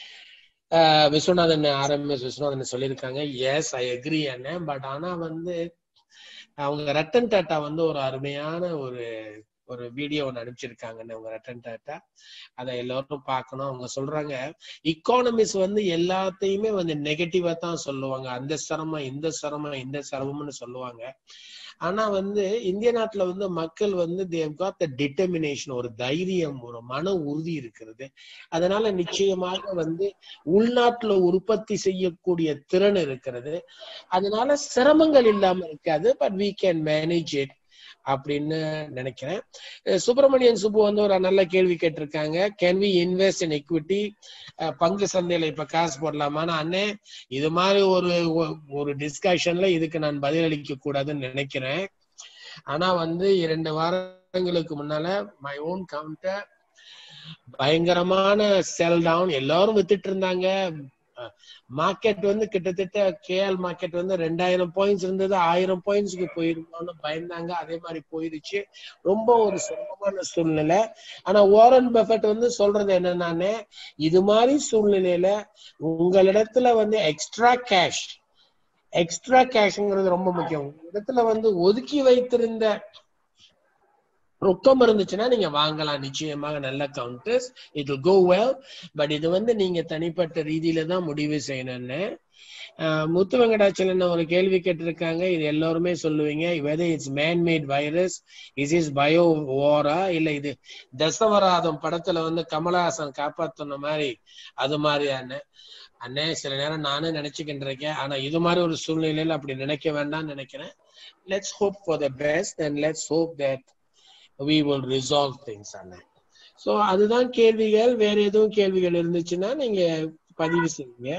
ஆஹ் விஸ்வநாதன் ஆர்எம்எஸ் விஸ்வநாதன் சொல்லியிருக்காங்க எஸ் ஐ அக்ரி அண்ணன் பட் ஆனா வந்து அவங்க ரத்தன் டாட்டா வந்து ஒரு அருமையான ஒரு ஒரு வீடியோ ஒன்று அனுப்பிச்சிருக்காங்கன்னு அவங்க ரத்தன் டாட்டா அதை எல்லாரும் பார்க்கணும் அவங்க சொல்றாங்க இக்கானமிஸ் வந்து எல்லாத்தையுமே வந்து நெகட்டிவா தான் சொல்லுவாங்க அந்த சிரமம் இந்த சிரமம் இந்த சிரமம்னு சொல்லுவாங்க ஆனா வந்து இந்திய நாட்டுல வந்து மக்கள் வந்து தேவ் காட் த டிட்டர்மினேஷன் ஒரு தைரியம் ஒரு மன உறுதி இருக்கிறது அதனால நிச்சயமாக வந்து உள்நாட்டுல உற்பத்தி செய்யக்கூடிய திறன் இருக்கிறது அதனால சிரமங்கள் இல்லாம இருக்காது but we can manage it அப்படின்னு நினைக்கிறேன் அஹ் சுப்பிரமணியன் சுப்பு வந்து ஒரு நல்ல கேள்வி கேட்டிருக்காங்க can we invest in equity ah பங்கு சந்தையில இப்ப காசு போடலாமான்னு அண்ணே இது மாதிரி ஒரு ஒ- ஒரு டிஸ்கஷன்ல இதுக்கு நான் பதிலளிக்க கூடாதுன்னு நினைக்கிறேன் ஆனா வந்து இரண்டு வாரங்களுக்கு முன்னால மை ஓன் கவுண்டர் பயங்கரமான செல் டவுன் எல்லாரும் வித்துட்டு இருந்தாங்க மார்க்கெட் வந்து கிட்டத்தட்ட கேஎல் மார்க்கெட் வந்து ரெண்டாயிரம் பாயிண்ட்ஸ் இருந்தது ஆயிரம் பாயிண்ட்ஸ்க்கு போயிருந்தோம்னு பயந்தாங்க அதே மாதிரி போயிருச்சு ரொம்ப ஒரு சிரமமான சூழ்நிலை ஆனா வாரன் பஃபெட் வந்து சொல்றது என்னன்னானே இது மாதிரி சூழ்நிலையில உங்களிடத்துல வந்து எக்ஸ்ட்ரா கேஷ் எக்ஸ்ட்ரா கேஷ்ங்கிறது ரொம்ப முக்கியம் உங்க இடத்துல வந்து ஒதுக்கி வைத்திருந்த ரொக்கம் இருந்துச்சுன்னா நீங்க வாங்கலாம் நிச்சயமாக நல்ல counters it will go well but இது வந்து நீங்க தனிப்பட்ட ரீதியில தான் முடிவு செய்யணும்னு ஆஹ் முத்து வெங்கடாச்சலன் ஒரு கேள்வி கேட்டிருக்காங்க இது எல்லாருமே சொல்லுவீங்க whether it's manmade virus is is bio ஓரா இல்ல இது தசவராதம் படத்துல வந்து கமலஹாசன் காப்பாத்துன மாதிரி அது மாதிரியான அண்ணே சில நேரம் நானும் நினைச்சுக்கிட்டு இருக்கேன் ஆனா இது மாதிரி ஒரு சூழ்நிலையில அப்படி நினைக்க வேண்டாம்னு நினைக்கிறேன் let's hope for the best and let's hope that we will resolve things அண்ணே ஸோ அதுதான் கேள்விகள் வேற எதுவும் கேள்விகள் இருந்துச்சுன்னா நீங்க பதிவு செய்யுங்க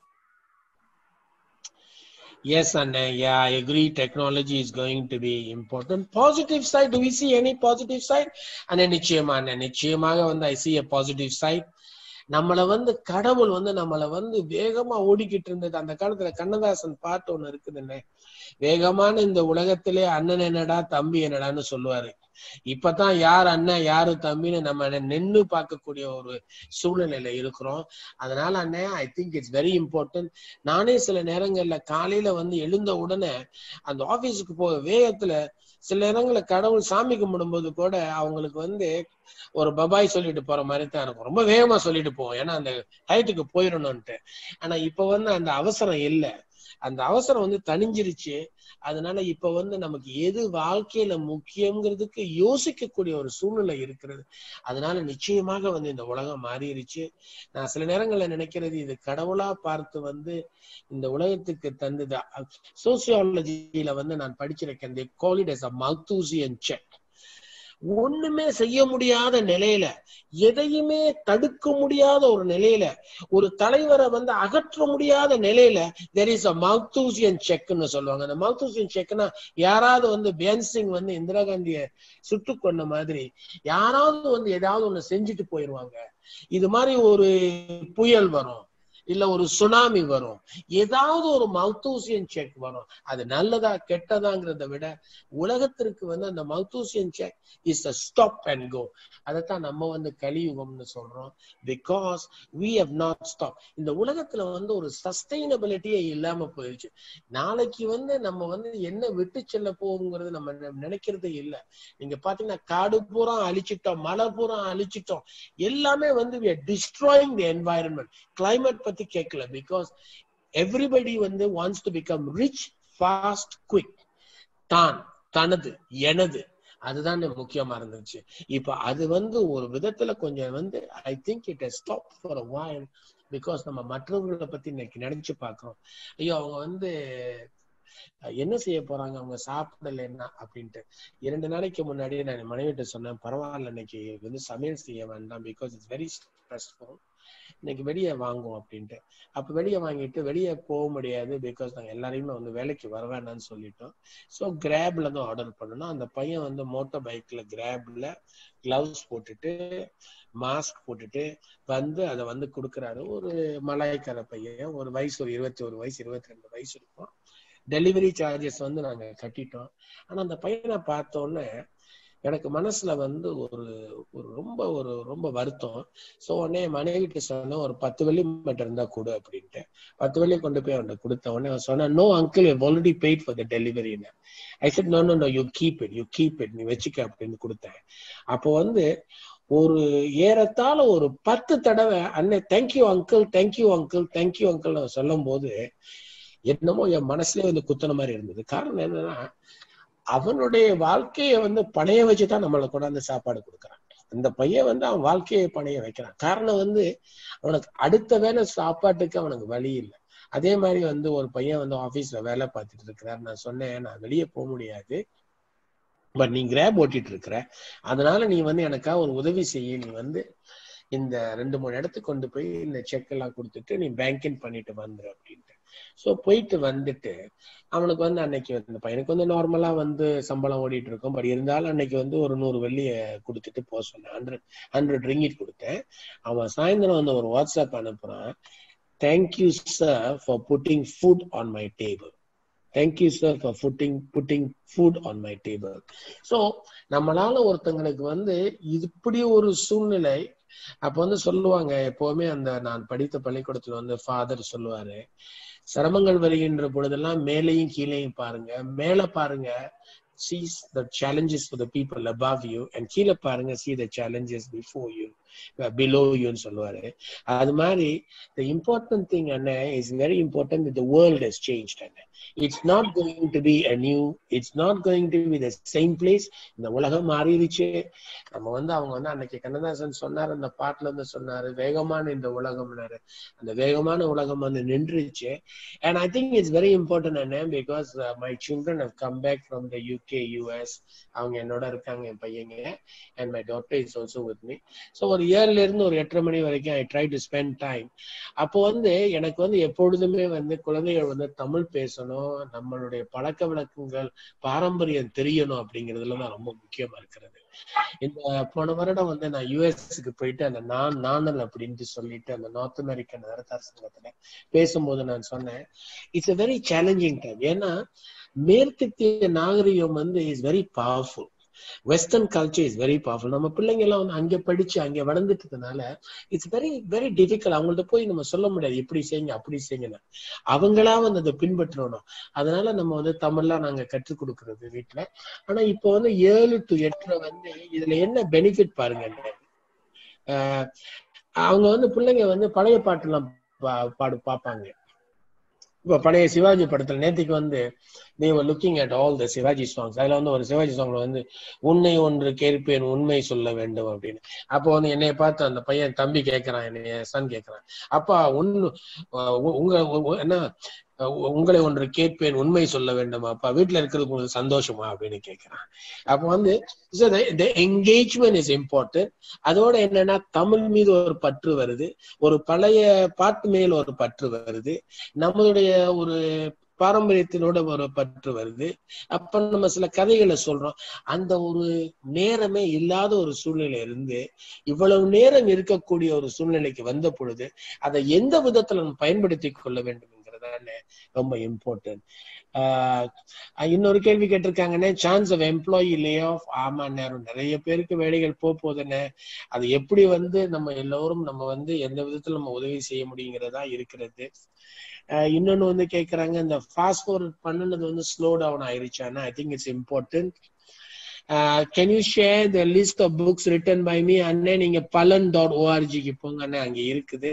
Yes, Anna. Yeah, I agree. Technology is going to be important. Positive side. Do we see any positive side? அண்ணா நிச்சயமா அண்ணா நிச்சயமாக வந்து ஐ see a positive side. நம்மள வந்து கடவுள் வந்து நம்மள வந்து வேகமா ஓடிக்கிட்டு இருந்தது அந்த காலத்துல கண்ணதாசன் பாட்டு ஒண்ணு இருக்குதுண்ணே வேகமான இந்த உலகத்திலே அண்ணன் என்னடா தம்பி என்னடான்னு சொல்லுவாரு இப்பதான் யார் அண்ணன் யாரு தம்பின்னு நம்ம நின்னு பார்க்கக்கூடிய ஒரு சூழ்நிலையில இருக்கிறோம் அதனால அண்ணன் I think it's very important நானே சில நேரங்கள்ல காலையில வந்து எழுந்த உடனே அந்த ஆபீஸுக்கு போக வேகத்துல சில நேரங்கள்ல கடவுள் சாமி கும்பிடும்போது கூட அவங்களுக்கு வந்து ஒரு பபாய் சொல்லிட்டு போற மாதிரி தான் இருக்கும் ரொம்ப வேகமா சொல்லிட்டு போவோம் ஏன்னா அந்த டயத்துக்கு போயிடணும்ட்டு ஆனா இப்ப வந்து அந்த அவசரம் இல்லை அந்த அவசரம் வந்து தணிஞ்சிருச்சு அதனால இப்ப வந்து நமக்கு எது வாழ்க்கையில முக்கியங்கிறதுக்கு யோசிக்கக்கூடிய ஒரு சூழ்நிலை இருக்கிறது அதனால நிச்சயமாக வந்து இந்த உலகம் மாறிடுச்சு நான் சில நேரங்கள்ல நினைக்கிறது இது கடவுளா பார்த்து வந்து இந்த உலகத்துக்கு தந்தது சோசியாலஜியில வந்து நான் படிச்சிருக்கேன் they call it as a Malthusian check ஒண்ணுமே செய்ய முடியாத நிலையில எதையுமே தடுக்க முடியாத ஒரு நிலையில ஒரு தலைவரை வந்து அகற்ற முடியாத நிலையில தெர் இஸ் அ மவுத்தூசியன் செக்னு சொல்லுவாங்க அந்த மவுத்தூசியன் செக்னா யாராவது வந்து பேன்சிங் வந்து இந்திரா காந்திய சுட்டு கொண்ட மாதிரி யாராவது வந்து ஏதாவது ஒண்ணு செஞ்சுட்டு போயிருவாங்க இது மாதிரி ஒரு புயல் வரும் இல்ல ஒரு சுனாமி வரும் ஏதாவது ஒரு மவுத்தூசியன் செக் வரும் அது நல்லதா கெட்டதாங்கிறத விட உலகத்திற்கு வந்து அந்த Malthusian check is a stop and go அதைத்தான் நம்ம வந்து கலியுகம்னு சொல்றோம் because we have not stop இந்த உலகத்துல வந்து ஒரு சஸ்டைனபிலிட்டியே இல்லாம போயிடுச்சு நாளைக்கு வந்து நம்ம வந்து என்ன விட்டு செல்ல போகுங்கிறது நம்ம நெ- நினைக்கிறதே இல்லை நீங்க பாத்தீங்கன்னா காடு பூரா அழிச்சிட்டோம் மலை பூரா அழிச்சிட்டோம் எல்லாமே வந்து we are destroying the environment climate பத்தி கேட்கல பிகாஸ் எவ்ரிபடி வந்து wants to become rich fast quick தான் தனது எனது அதுதான் முக்கியமா இருந்துச்சு இப்ப அது வந்து ஒரு விதத்துல கொஞ்சம் வந்து I think it stop for a while because நம்ம மற்றவர்களை பத்தி இன்னைக்கு நினைச்சு பார்க்கிறோம் ஐயோ அவங்க வந்து அஹ், என்ன செய்ய போறாங்க அவங்க சாப்பிடலைன்னா அப்படின்ட்டு இரண்டு நாளைக்கு முன்னாடி நான் என் மனைவிட்ட சொன்னேன் பரவாயில்ல இன்னைக்கு வந்து சமையல் செய்ய வேண்டாம் பிகாஸ் இட்ஸ் வெரி ஸ்ட்ரெஸ்ஃபுல் இன்னைக்கு வெளியே வாங்குவோம் அப்படின்ட்டு அப்ப வெளியே வாங்கிட்டு வெளியே போக முடியாது பிகாஸ் நாங்க எல்லாரையுமே வந்து வேலைக்கு வர வேண்டாம்னு சொல்லிட்டோம் ஸோ கிராப்ல தான் ஆர்டர் பண்ணணும் அந்த பையன் வந்து மோட்டார் பைக்ல கிராப்ல கிளவுஸ் போட்டுட்டு மாஸ்க் போட்டுட்டு வந்து அதை வந்து கொடுக்குறாரு ஒரு மலாய்க்கார பையன் ஒரு வயசு ஒரு இருபத்தி ஒரு வயசு இருபத்தி ரெண்டு வயசு இருக்கும் டெலிவரி சார்ஜஸ் வந்து நாங்க கட்டிட்டோம் ஆனா அந்த பையனை பார்த்த உடனே எனக்கு மனசுல வந்து ஒரு ஒரு ரொம்ப ஒரு ரொம்ப வருத்தம் சோ உடனே மனைவிட்டு சொன்னேன் ஒரு பத்து வெள்ளி மட்டும் இருந்தா கொடு அப்படின்ட்டு பத்து வெள்ளி கொண்டு போய் அவன்கிட்ட கொடுத்த உடனே அவன் சொன்னான் no uncle already paid for the டெலிவரின்னு I said no no no you keep it you keep it நீ வச்சுக்க அப்படின்னு கொடுத்தேன் அப்போ வந்து ஒரு ஏறத்தாழ ஒரு பத்து தடவை அண்ணே thank you uncle thank you uncle thank you uncle சொல்லும் போது என்னமோ என் மனசுலயே வந்து குத்துன மாதிரி இருந்தது காரணம் என்னன்னா அவனுடைய வாழ்க்கையை வந்து பணைய வச்சுதான் நம்மளை கொண்டாந்து சாப்பாடு கொடுக்குறான் இந்த பையன் வந்து அவன் வாழ்க்கையை பணைய வைக்கிறான் காரணம் வந்து அவனுக்கு அடுத்த வேலை சாப்பாட்டுக்கு அவனுக்கு வழி இல்லை அதே மாதிரி வந்து ஒரு பையன் வந்து ஆபீஸ்ல வேலை பார்த்துட்டு இருக்கிறார் நான் சொன்னேன் நான் வெளியே போக முடியாது பட் நீ கிராப் ஓட்டிட்டு இருக்கிற அதனால நீ வந்து எனக்கா ஒரு உதவி செய்ய நீ வந்து இந்த ரெண்டு மூணு இடத்துக்கு கொண்டு போய் இந்த செக் எல்லாம் கொடுத்துட்டு நீ பேங்கிங் பண்ணிட்டு வந்துரு அப்படின்ட்டு ஸோ போயிட்டு வந்துட்டு அவனுக்கு வந்து அன்னைக்கு வந்து இந்த பையனுக்கு வந்து நார்மலா வந்து சம்பளம் ஓடிட்டு இருக்கும் பட் இருந்தாலும் அன்னைக்கு வந்து ஒரு நூறு வெள்ளிய கொடுத்துட்டு போக சொன்னேன் ஹண்ட்ரட் ஹண்ட்ரட் ரிங்கிட் கொடுத்தேன் அவன் சாயந்தரம் வந்து ஒரு வாட்ஸ்அப் அனுப்புறான் thank you sir for putting food on my table thank you sir for putting putting food on my table so நம்மளால ஒருத்தங்களுக்கு வந்து இப்படி ஒரு சூழ்நிலை அப்ப வந்து சொல்லுவாங்க எப்பவுமே அந்த நான் படித்த பள்ளிக்கூடத்துல வந்து ஃபாதர் சொல்லுவாரு சிரமங்கள் வருகின்ற பொழுதெல்லாம் மேலையும் கீழையும் பாருங்க மேல பாருங்க sees the challenges for the people above you and கீழே பாருங்க see the challenges before you below யூன்னு சொல்லுவாரு அது மாதிரி the important thing அண்ணே is very important that the world has changed அண்ணே it's not going to be a new it's not going to be the same place இந்த உலகம் மாறிடுச்சு நம்ம வந்து அவங்க வந்து அன்னைக்கு கண்ணதாசன் சொன்னார் அந்த பாட்டுல இருந்து சொன்னாரு வேகமான இந்த உலகம்னாரு அந்த வேகமான உலகம் வந்து நின்றுச்சு and I think it's very important அண்ணே because my children have come back from the UK US அவங்க என்னோட இருக்காங்க என் பையங்க and my doctor is also with me so ஒரு இயர்ல இருந்து ஒரு எட்டரை மணி வரைக்கும் I try to spend time அப்போ வந்து எனக்கு வந்து எப்பொழுதுமே வந்து குழந்தைகள் வந்து தமிழ் பேசணும் நம்மளுடைய பழக்க வழக்கங்கள் பாரம்பரியம் தெரியணும் அப்படிங்கிறதுல தான் ரொம்ப முக்கியமா இருக்கிறது இந்த போன வருடம் வந்து நான் யுஎஸ்க்கு போயிட்டு அந்த நான் நானல் அப்படின்ட்டு சொல்லிட்டு அந்த நார்த் அமெரிக்கன் அரசார் சங்கத்துல பேசும்போது நான் சொன்னேன் it's a very challenging time ஏன்னா மேற்கத்திய நாகரிகம் வந்து is very powerful western culture is very powerful நம்ம பிள்ளைங்க எல்லாம் வந்து அங்க படிச்சு அங்க வளர்ந்துட்டதுனால இட்ஸ் வெரி வெரி டிஃபிகல்ட் அவங்கள்ட்ட போய் நம்ம சொல்ல முடியாது இப்படி செய்யுங்க அப்படி செய்யுங்க அவங்களா வந்து அதை பின்பற்றணும் அதனால நம்ம வந்து தமிழ்லாம் நாங்க கற்றுக் கொடுக்கறது வீட்டுல ஆனா இப்போ வந்து ஏழு டு எட்டுல வந்து இதுல என்ன பெனிஃபிட் பாருங்க ஆஹ் அவங்க வந்து பிள்ளைங்க வந்து பழைய பாட்டுலாம் பா- பாடு பார்ப்பாங்க இப்ப பழைய சிவாஜி படத்துல நேத்திக்கு வந்து they were looking at all the Sivaji songs அதுல வந்து ஒரு சிவாஜி சாங்ல வந்து உன்னை ஒன்று கேட்பேன் உண்மை சொல்ல வேண்டும் அப்படின்னு அப்போ வந்து என்னைய பார்த்து அந்த பையன் தம்பி கேட்கறான் என்னைய சன் கேட்கறான் அப்பா ஒன்னு உங்க உ- என்ன அஹ் உ- உங்களை ஒன்று கேட்பேன் உண்மை சொல்ல வேண்டுமா அப்பா வீட்டுல இருக்கிறது உங்களுக்கு சந்தோஷமா அப்படின்னு கேட்கிறான் அப்ப வந்து என்கேஜ்மெண்ட் இஸ் இம்பார்ட்டன்ட் அதோட என்னன்னா தமிழ் மீது ஒரு பற்று வருது ஒரு பழைய பாட்டு மேல் ஒரு பற்று வருது நம்மளுடைய ஒரு பாரம்பரியத்தினோட ஒரு பற்று வருது அப்ப நம்ம சில கதைகளை சொல்றோம் அந்த ஒரு நேரமே இல்லாத ஒரு சூழ்நிலை இருந்து இவ்வளவு நேரம் இருக்கக்கூடிய ஒரு சூழ்நிலைக்கு வந்த பொழுது அதை எந்த விதத்துல நம்ம பயன்படுத்தி கொள்ள வேண்டும்ங்கிறதானே ரொம்ப இம்பார்ட்டன்ட் ஆஹ் இன்னொரு கேள்வி கேட்டிருக்காங்கன்னே chance of employee lay off ஆமா நேரம் நிறைய பேருக்கு வேலைகள் போக போகுதுன்னு அது எப்படி வந்து நம்ம எல்லோரும் நம்ம வந்து எந்த விதத்துல நம்ம உதவி செய்ய முடியுங்கிறதா இருக்கிறது ஆஹ் இன்னொன்னு வந்து கேக்குறாங்க இந்த ஃபாஸ்ட் ஃபார்வர்ட் பண்ணுனது வந்து ஸ்லோ டவுன் ஆயிருச்சானா I think it's important can you share the list of books written by me அண்ணே நீங்க பலன் டாட் ஓஆர்ஜிக்கு போங்க அண்ணே அங்க இருக்குது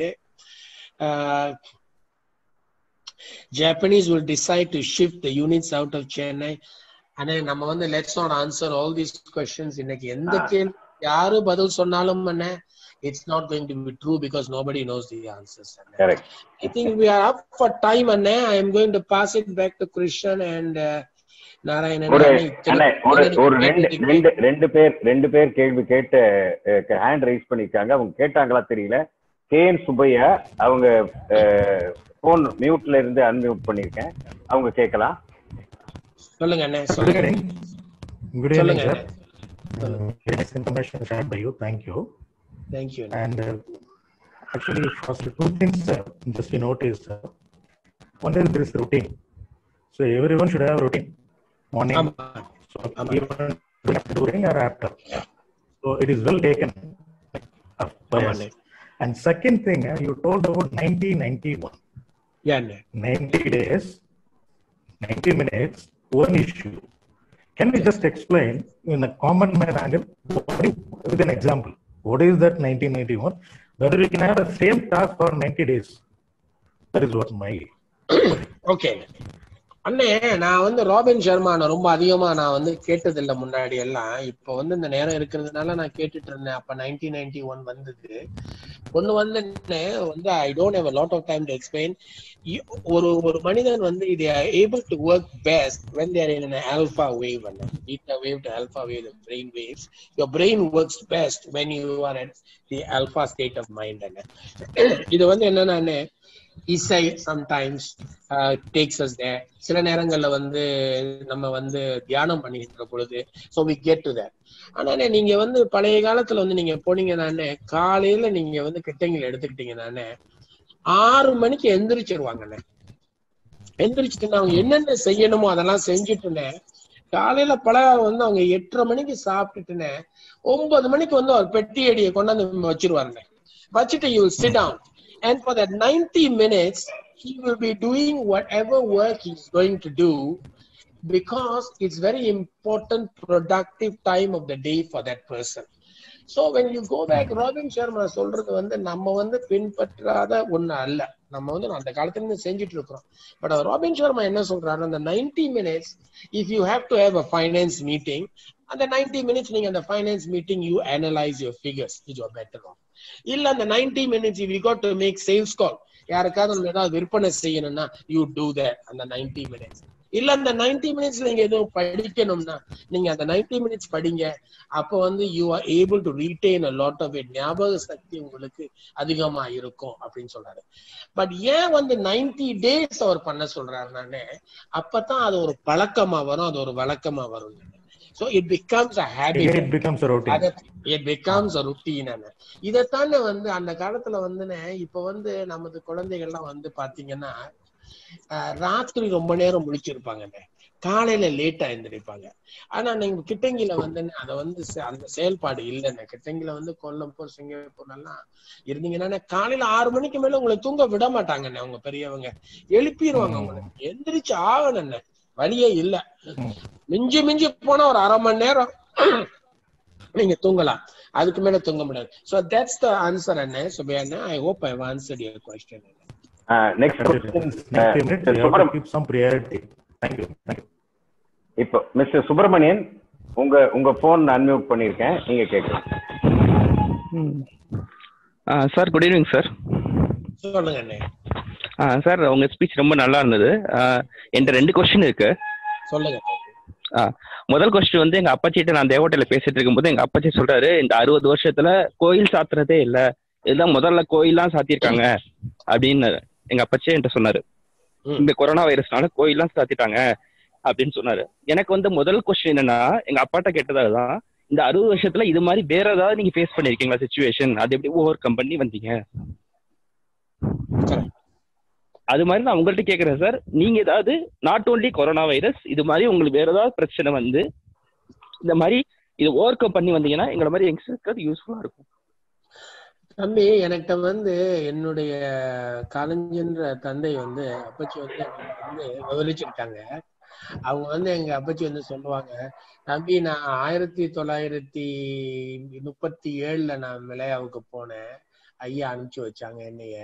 Japanese will decide to shift the units out of Chennai அண்ணே நம்ம வந்து let's not answer all these questions இன்னைக்கு எந்த கேள்வி யாரு பதில் சொன்னாலும் அண்ணே it's not going to be true because nobody knows the answers அண்ணே correct I think we are up for time, Anna. I am going to pass it back to Krishan and uh, Narayanan. ஒரு Anna, இத்தனை அண்ணே, ஒரு பேர் ஒரு ரெண்டு கேட்டதுக்கு ரெண்டு ரெண்டு பேர் ரெண்டு பேர் கேள்வி கேட்டு ஹேண்ட் ரைஸ் பண்ணிருக்காங்க அவங்க கேட்டாங்களா தெரியல கேஎன் சுப்பையா அவங்க போன் மியூட்ல இருந்து அன்மியூட் பண்ணிருக்கேன் அவங்க கேட்கலாம் சொல்லுங்க அண்ணே Good சொல்லுங்க evening. Good evening, சொல்லுங்க sir. அண்ணே Uh, This information shared by you. Thank you. Thank you And uh, actually, first two things uh, just to notice. Uh, one is there is routine. So everyone should have routine. Morning. ஆமா So ஆமா. even during or after. So it is well taken. uh, by ஆமா us. அண்ணே And second thing, uh, you told about 1991. Yeah அண்ணே 90 days, 90 minutes, one issue. Can we just explain in a common man angle what is- with an example? What is that 1991? Whether we can have the same task for 90 days. That is what my. Okay அண்ணே நான் வந்து robin சர்மானை ரொம்ப அதிகமா நான் வந்து கேட்டதில்ல முன்னாடி எல்லாம் இப்போ வந்து இந்த நேரம் இருக்கிறதுனால நான் கேட்டுட்டு இருந்தேன் அப்ப நைன்டீன் நைன்டி ஒன் வந்தது ஒண்ணு வந்து என்ன, வந்து I don't have lot of time to explain ஒரு ஒரு மனிதன் வந்து இது able to work best when there in alpha wave அண்ணே beta wave to alpha wave brain waves your brain works best when you are at the alpha state of mind அண்ணே இது வந்து என்னன்னா அண்ணே, இசை சம்டைம்ஸ் டேக்ஸ் அஸ் தேர் சில நேரங்கள்ல வந்து நம்ம வந்து தியானம் பண்ணிட்டு பொழுது so we get to that ஆனா அண்ணே, நீங்க வந்து பழைய காலத்துல வந்து நீங்க போனீங்கன்னானே காலையில நீங்க வந்து கிட்டங்களை எடுத்துக்கிட்டீங்கன்னானே ஆறு மணிக்கு எந்திரிச்சிருவாங்கண்ணே எந்திரிச்சிட்டு அவங்க என்னென்ன செய்யணுமோ அதெல்லாம் செஞ்சுட்டுனே காலையில பலகாரம் வந்து அவங்க எட்டரை மணிக்கு சாப்பிட்டுட்டுனே ஒன்பது மணிக்கு வந்து ஒரு பெட்டி அடியை கொண்டாந்து வச்சிருவாருங்க வச்சுட்டு you sit down and for that 90 minutes he will be doing whatever work he's going to do because it's very important productive time of the day for that person so when you go back Robin Sharma சொல்றது வந்து நம்ம வந்து பின்பற்றாத ஒண்ணு அல்ல நம்ம வந்து அந்த காலத்துல இருந்து செஞ்சுட்டு இருக்கிறோம் பட் ராபின் சர்மா என்ன சொல்றாரு அந்த 90 minutes if you have to have a finance meeting அந்த 90 மினிட்ஸ் நீங்க அந்த finance meeting you analyse your figures it you're better off இல்ல அந்த 90 minutes you got to make sales call யாருக்காவது நம்ம ஏதாவது விற்பனை செய்யணும்னா யூ டூ தட் அந்த 90 மினிட்ஸ் இல்ல அந்த 90 மினிட்ஸ் நீங்க எதுவும் படிக்கணும்னா நீங்க அந்த 90 மினிட்ஸ் படிங்க அப்ப வந்து you are able to retain a lot of it ஞாபக சக்தி உங்களுக்கு அதிகமா இருக்கும் அப்படின்னு சொல்றாரு பட் ஏன் வந்து 90 டேஸ் அவர் பண்ண சொல்றாரு நானே அப்பதான் அது ஒரு பழக்கமா வரும் அது ஒரு வழக்கமா வரும் so it becomes a habit It becomes a routine. அத இட் பிகம்ஸ் அ ருட்டீன் இதைத்தானே வந்து அந்த காலத்துல வந்துனே இப்ப வந்து நமது குழந்தைகள்லாம் வந்து பாத்தீங்கன்னா அஹ், ராத்திரி ரொம்ப நேரம் முழிச்சிருப்பாங்கண்ணே காலையில லேட்டா எந்திரிப்பாங்க ஆனா நீங்க கிட்டங்கில வந்து அத வந்து செ- அந்த செயல்பாடு இல்லைண்ணே கிட்டங்கில வந்து கொல்லம்பூர் சிங்கப்பூர் எல்லாம் இருந்தீங்கன்னா காலையில ஆறு மணிக்கு மேல உங்களை தூங்க விட மாட்டாங்கண்ணே உங்க பெரியவங்க எழுப்பிடுவாங்க உங்களை எந்திரிச்சு ஆகணும்ண்ணே வழியே இல்ல மிஞ்சி மிஞ்சி போனா ஒரு அரை மணி நேரம் நீங்க தூங்கலாம் அதுக்கு மேல தூங்க முடியாது சோ தட்ஸ் த ஆன்சர் அண்ணே Subbiah I hope I answered your question next But it is 90 minutes, we have to keep some priority. Thank you. Thank you. இப்போ மிஸ்டர் சுப்பிரமணியன் உங்க உங்க போன் அன்மியூட் பண்ணிருக்கேன் நீங்க கேட்கலாம் சார் குட் ஈவினிங் சார் சொல்லுங்க அண்ணே sir உங்க ஸ்பீச் ரொம்ப நல்லா இருந்தது ஆஹ் என்கிட்ட ரெண்டு கொஸ்டின் இருக்கு சொல்லுங்க முதல் கொஸ்டின் வந்து எங்க அப்பச்சிட்ட நான் தேவட்டையில பேசிட்டு இருக்கும்போது எங்க அப்பச்சி சொல்றாரு இந்த அறுபது வருஷத்துல கோயில் சாத்துறதே இல்ல இதுதான் முதல்ல கோயில்லாம் சாத்திருக்காங்க அப்படின்னு எங்க அப்பச்சி என்கிட்ட சொன்னாரு ம். இந்த கொரோனா வைரஸ்னால கோயில்லாம் சாத்திட்டாங்க அப்படின்னு சொன்னாரு எனக்கு வந்து முதல் கொஸ்டின் என்னன்னா எங்க அப்பாட்ட கேட்டதாதான் இந்த அறுபது வருஷத்துல இது மாதிரி வேற ஏதாவது நீங்க ஃபேஸ் பண்ணிருக்கீங்களா சுச்சுவேஷன் அது எப்படி ஓவர் கம் பண்ணி வந்தீங்க Correct. அது மாதிரி நான் உங்கள்ட்ட கேக்குறேன் சார் நீங்க ஏதாவது நாட் ஓன்லி கொரோனா வைரஸ் இது மாதிரி உங்களுக்கு வேற ஏதாவது பிரச்சனை வந்து இந்த மாதிரி இது ஓவர் கம் பண்ணி வந்தீங்கன்னா எங்களை மாதிரி யங்ஸ்டர்ஸ்க்கு அது யூஸ்ஃபுல்லா இருக்கும் தம்பி எனக்கிட்ட வந்து என்னுடைய கலைஞன்ற தந்தை வந்து அப்பச்சி வந்து எனக்கு வந்து விவரிச்சிருக்காங்க அவங்க வந்து எங்க அப்பச்சி வந்து சொல்லுவாங்க தம்பி நான் ஆயிரத்தி தொள்ளாயிரத்தி முப்பத்தி ஏழுல நான் விளையாவுக்கு போனேன் ஐயா அனுப்பிச்சு வச்சாங்க என்னைய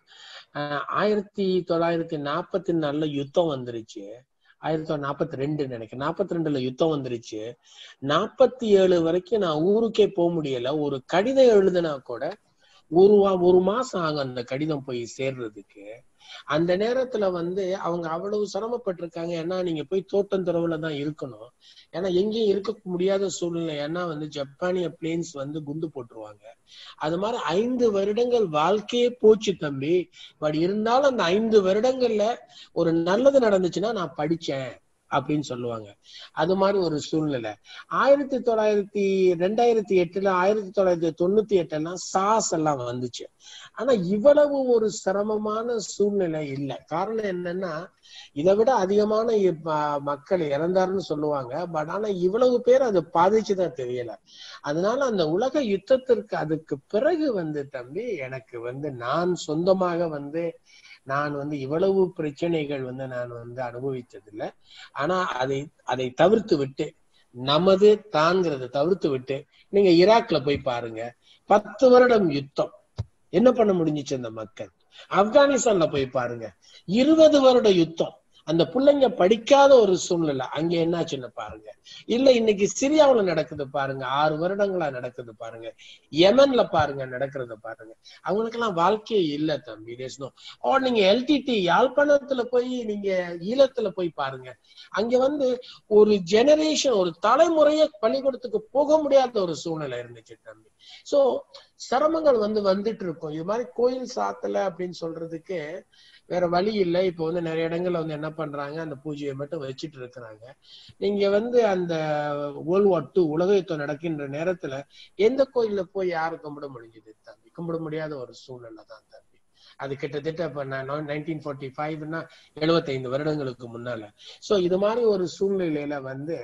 ஆஹ் ஆயிரத்தி தொள்ளாயிரத்தி நாற்பத்தி நாலுல யுத்தம் வந்துருச்சு ஆயிரத்தி தொள்ளாயிரத்தி நாற்பத்தி ரெண்டு நினைக்கிறேன் நாற்பத்தி ரெண்டுல யுத்தம் வந்துருச்சு நாற்பத்தி ஏழு வரைக்கும் நான் ஊருக்கே போக முடியல ஒரு கடிதம் எழுதுனா கூட ஒரு வா ஒரு மாசம் ஆகும் அந்த கடிதம் போய் சேர்றதுக்கு அந்த நேரத்துல வந்து அவங்க அவ்வளவு சிரமப்பட்டிருக்காங்க ஏன்னா நீங்க போய் தோட்டந்துறவுல தான் இருக்கணும் ஏன்னா எங்கேயும் இருக்க முடியாத சூழ்நிலை ஏன்னா வந்து ஜப்பானிய பிளேன்ஸ் வந்து குண்டு போட்டுருவாங்க அது மாதிரி ஐந்து வருடங்கள் வாழ்க்கையே போச்சு தம்பி பட் இருந்தாலும் அந்த ஐந்து வருடங்கள்ல ஒரு நல்லது நடந்துச்சுன்னா நான் படிச்சேன் அப்படின்னு சொல்லுவாங்க அது மாதிரி ஒரு சூழ்நிலை ஆயிரத்தி தொள்ளாயிரத்தி ரெண்டாயிரத்தி எட்டுல ஆயிரத்தி தொள்ளாயிரத்தி தொண்ணூத்தி எட்டுலாம் சாஸ் எல்லாம் வந்துச்சு ஆனா இவ்வளவு ஒரு சிரமமான சூழ்நிலை இல்லை காரணம் என்னன்னா இதை விட அதிகமான இ- ம- மக்கள் இறந்தாருன்னு சொல்லுவாங்க பட் ஆனா இவ்வளவு பேர் அது பாதிச்சுதான் தெரியல அதனால அந்த உலக யுத்தத்திற்கு அதுக்கு பிறகு வந்து தம்பி எனக்கு வந்து நான் சொந்தமாக வந்து நான் வந்து இவ்வளவு பிரச்சனைகள் வந்து நான் வந்து அனுபவித்ததில்லை ஆனா அதை அதை தவிர்த்து விட்டு நமது தான்கிறத தவிர்த்து விட்டு நீங்க ஈராக்ல போய் பாருங்க பத்து வருடம் யுத்தம் என்ன பண்ண முடிஞ்சுச்சு அந்த மக்கள் ஆப்கானிஸ்தான்ல போய் பாருங்க இருபது வருட யுத்தம் அந்த பிள்ளைங்க படிக்காத ஒரு சூழ்நிலை அங்க என்னாச்சுன்னு பாருங்க இல்ல இன்னைக்கு சிரியாவுல நடக்குது பாருங்க ஆறு வருடங்களா நடக்குது பாருங்க யமன்ல பாருங்க நடக்கிறத பாருங்க அவங்களுக்கெல்லாம் வாழ்க்கையே இல்ல தம்பி தேசனோ ஓ நீங்க எல்டிடி யாழ்ப்பாணத்துல போய் நீங்க ஈழத்துல போய் பாருங்க அங்க வந்து ஒரு ஜெனரேஷன் ஒரு தலைமுறைய பள்ளிக்கூடத்துக்கு போக முடியாத ஒரு சூழ்நிலை இருந்துச்சு தம்பி சோ சிரமங்கள் வந்து வந்துட்டு இருக்கும் இது மாதிரி கோயில் சாத்தல அப்படின்னு சொல்றதுக்கு வேற வழி இல்லை இப்போ வந்து நிறைய இடங்கள்ல வந்து என்ன பண்றாங்க அந்த பூஜையை மட்டும் வச்சுட்டு இருக்கிறாங்க நீங்க வந்து அந்த வேர்ல்ட் வார் டூ உலக யுத்தம் நடக்கின்ற நேரத்துல எந்த கோயில்ல போய் யாரு கும்பிட முடிஞ்சது தம்பி கும்பிட முடியாத ஒரு சூழ்நிலை தான் தம்பி அது கிட்டத்தட்ட இப்ப நான் நைன்டீன் ஃபார்ட்டி ஃபைவ்னா எழுபத்தைந்து வருடங்களுக்கு முன்னால சோ இது மாதிரி ஒரு சூழ்நிலையில வந்து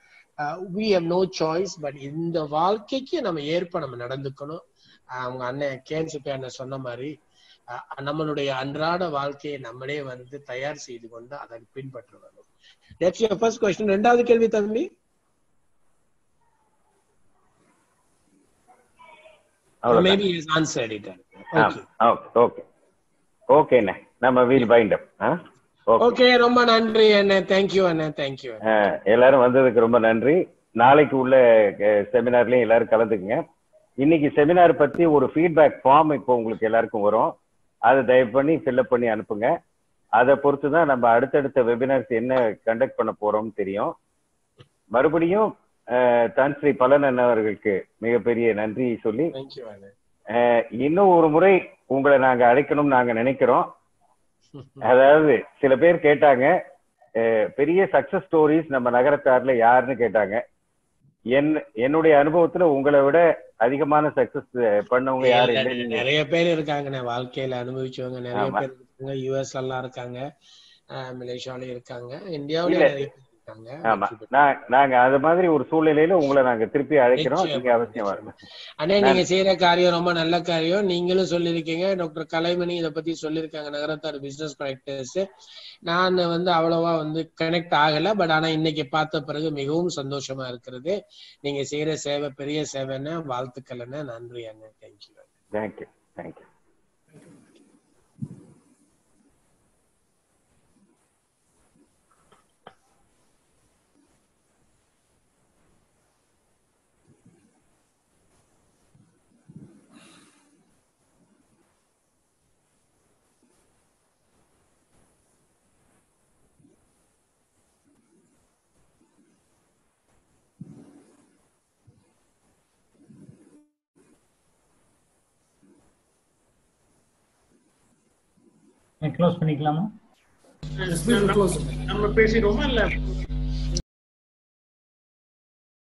we have no choice but இந்த வாழ்க்கைக்கு நம்ம ஏற்ப நம்ம நடந்துக்கணும் ஆஹ் அவங்க அண்ணன் கேன்சிபி அண்ணன் சொன்ன மாதிரி ஆஹ் நம்மளுடைய அன்றாட வாழ்க்கையை நம்மளே வந்து தயார் செய்து கொண்டு அதை பின்பற்ற வேண்டும் That's your first question. ரெண்டாவது கேள்வி தம்பி அவ்வளவுதான். Maybe is answered it okay okay okay ஓகேண்ணே நம்ம வீல் பைண்டப் ஓகே ஓகே ரொம்ப நன்றி அண்ணே தேங்க்யூ அண்ணே தேங்க்யூ எல்லாரும் வந்ததுக்கு ரொம்ப நன்றி நாளைக்கு உள்ள செமினார்லயும் எல்லாரும் கலந்துக்குங்க இன்னைக்கு செமினார் பத்தி ஒரு ஃபீட்பேக் ஃபார்ம் இப்போ உங்களுக்கு எல்லாருக்கும் வரும் அதை தயவு பண்ணி ஃபில்அப் பண்ணி அனுப்புங்க அதை பொறுத்து தான் நம்ம அடுத்தடுத்த வெபினார்ஸ் என்ன கண்டக்ட் பண்ண போறோம்னு தெரியும் மறுபடியும் அஹ், தான் ஸ்ரீ பலன் அவர்களுக்கு மிகப்பெரிய நன்றி சொல்லி தேங்க்யூ அண்ணே அஹ், இன்னும் ஒரு முறை உங்களை நாங்க அழைக்கணும்னு நாங்க நினைக்கிறோம் அதாவது சில பேர் கேட்டாங்க அஹ், பெரிய சக்சஸ் ஸ்டோரிஸ் நம்ம நகரத்தார்ல யாருன்னு கேட்டாங்க என் என்னுடைய அனுபவத்துல உங்களை விட அதிகமான சக்சஸ் பண்ணவங்க யாரும் இல்லை நீங்க நிறைய பேர் இருக்காங்கண்ணே வாழ்க்கையில அனுபவிச்சவங்க நிறைய ஆமா. பேர் இருக்காங்க யூஎஸ் எல்லாம் இருக்காங்க ஆஹ் மலேசியாவிலயும் இருக்காங்க இந்தியாவிலயும் இல்ல. நிறைய பேர் இருக்காங்க ஆமா நான் நாங்க அது மாதிரி ஒரு சூழ்நிலையில உங்களை நாங்க திருப்பி அழைக்கிறோம் நிச்சயமா, நீங்க அவசியம் வரணும் அண்ணே நீங்க செய்யற காரியம் ரொம்ப நல்ல காரியம் நீங்களும் சொல்லியிருக்கீங்க டாக்டர் கலைமணி இத பத்தி சொல்லியிருக்காங்க நகரத்தார் பிசினஸ் ப்ராக்டிஸ் நான் வந்து அவ்வளவா வந்து கனெக்ட் ஆகல பட் ஆனா இன்னைக்கு பார்த்த பிறகு மிகவும் சந்தோஷமா இருக்கிறது நீங்க செய்யற சேவை பெரிய சேவைன்னு வாழ்த்துக்கள் அண்ணே நன்றி அண்ணே தேங்க்யூ தேங்க்யூ தேங்க்யூ க்ளோஸ் பண்ணிக்கலாமா Yes, we will close it. நம்ம பேசிடுவோமா இல்ல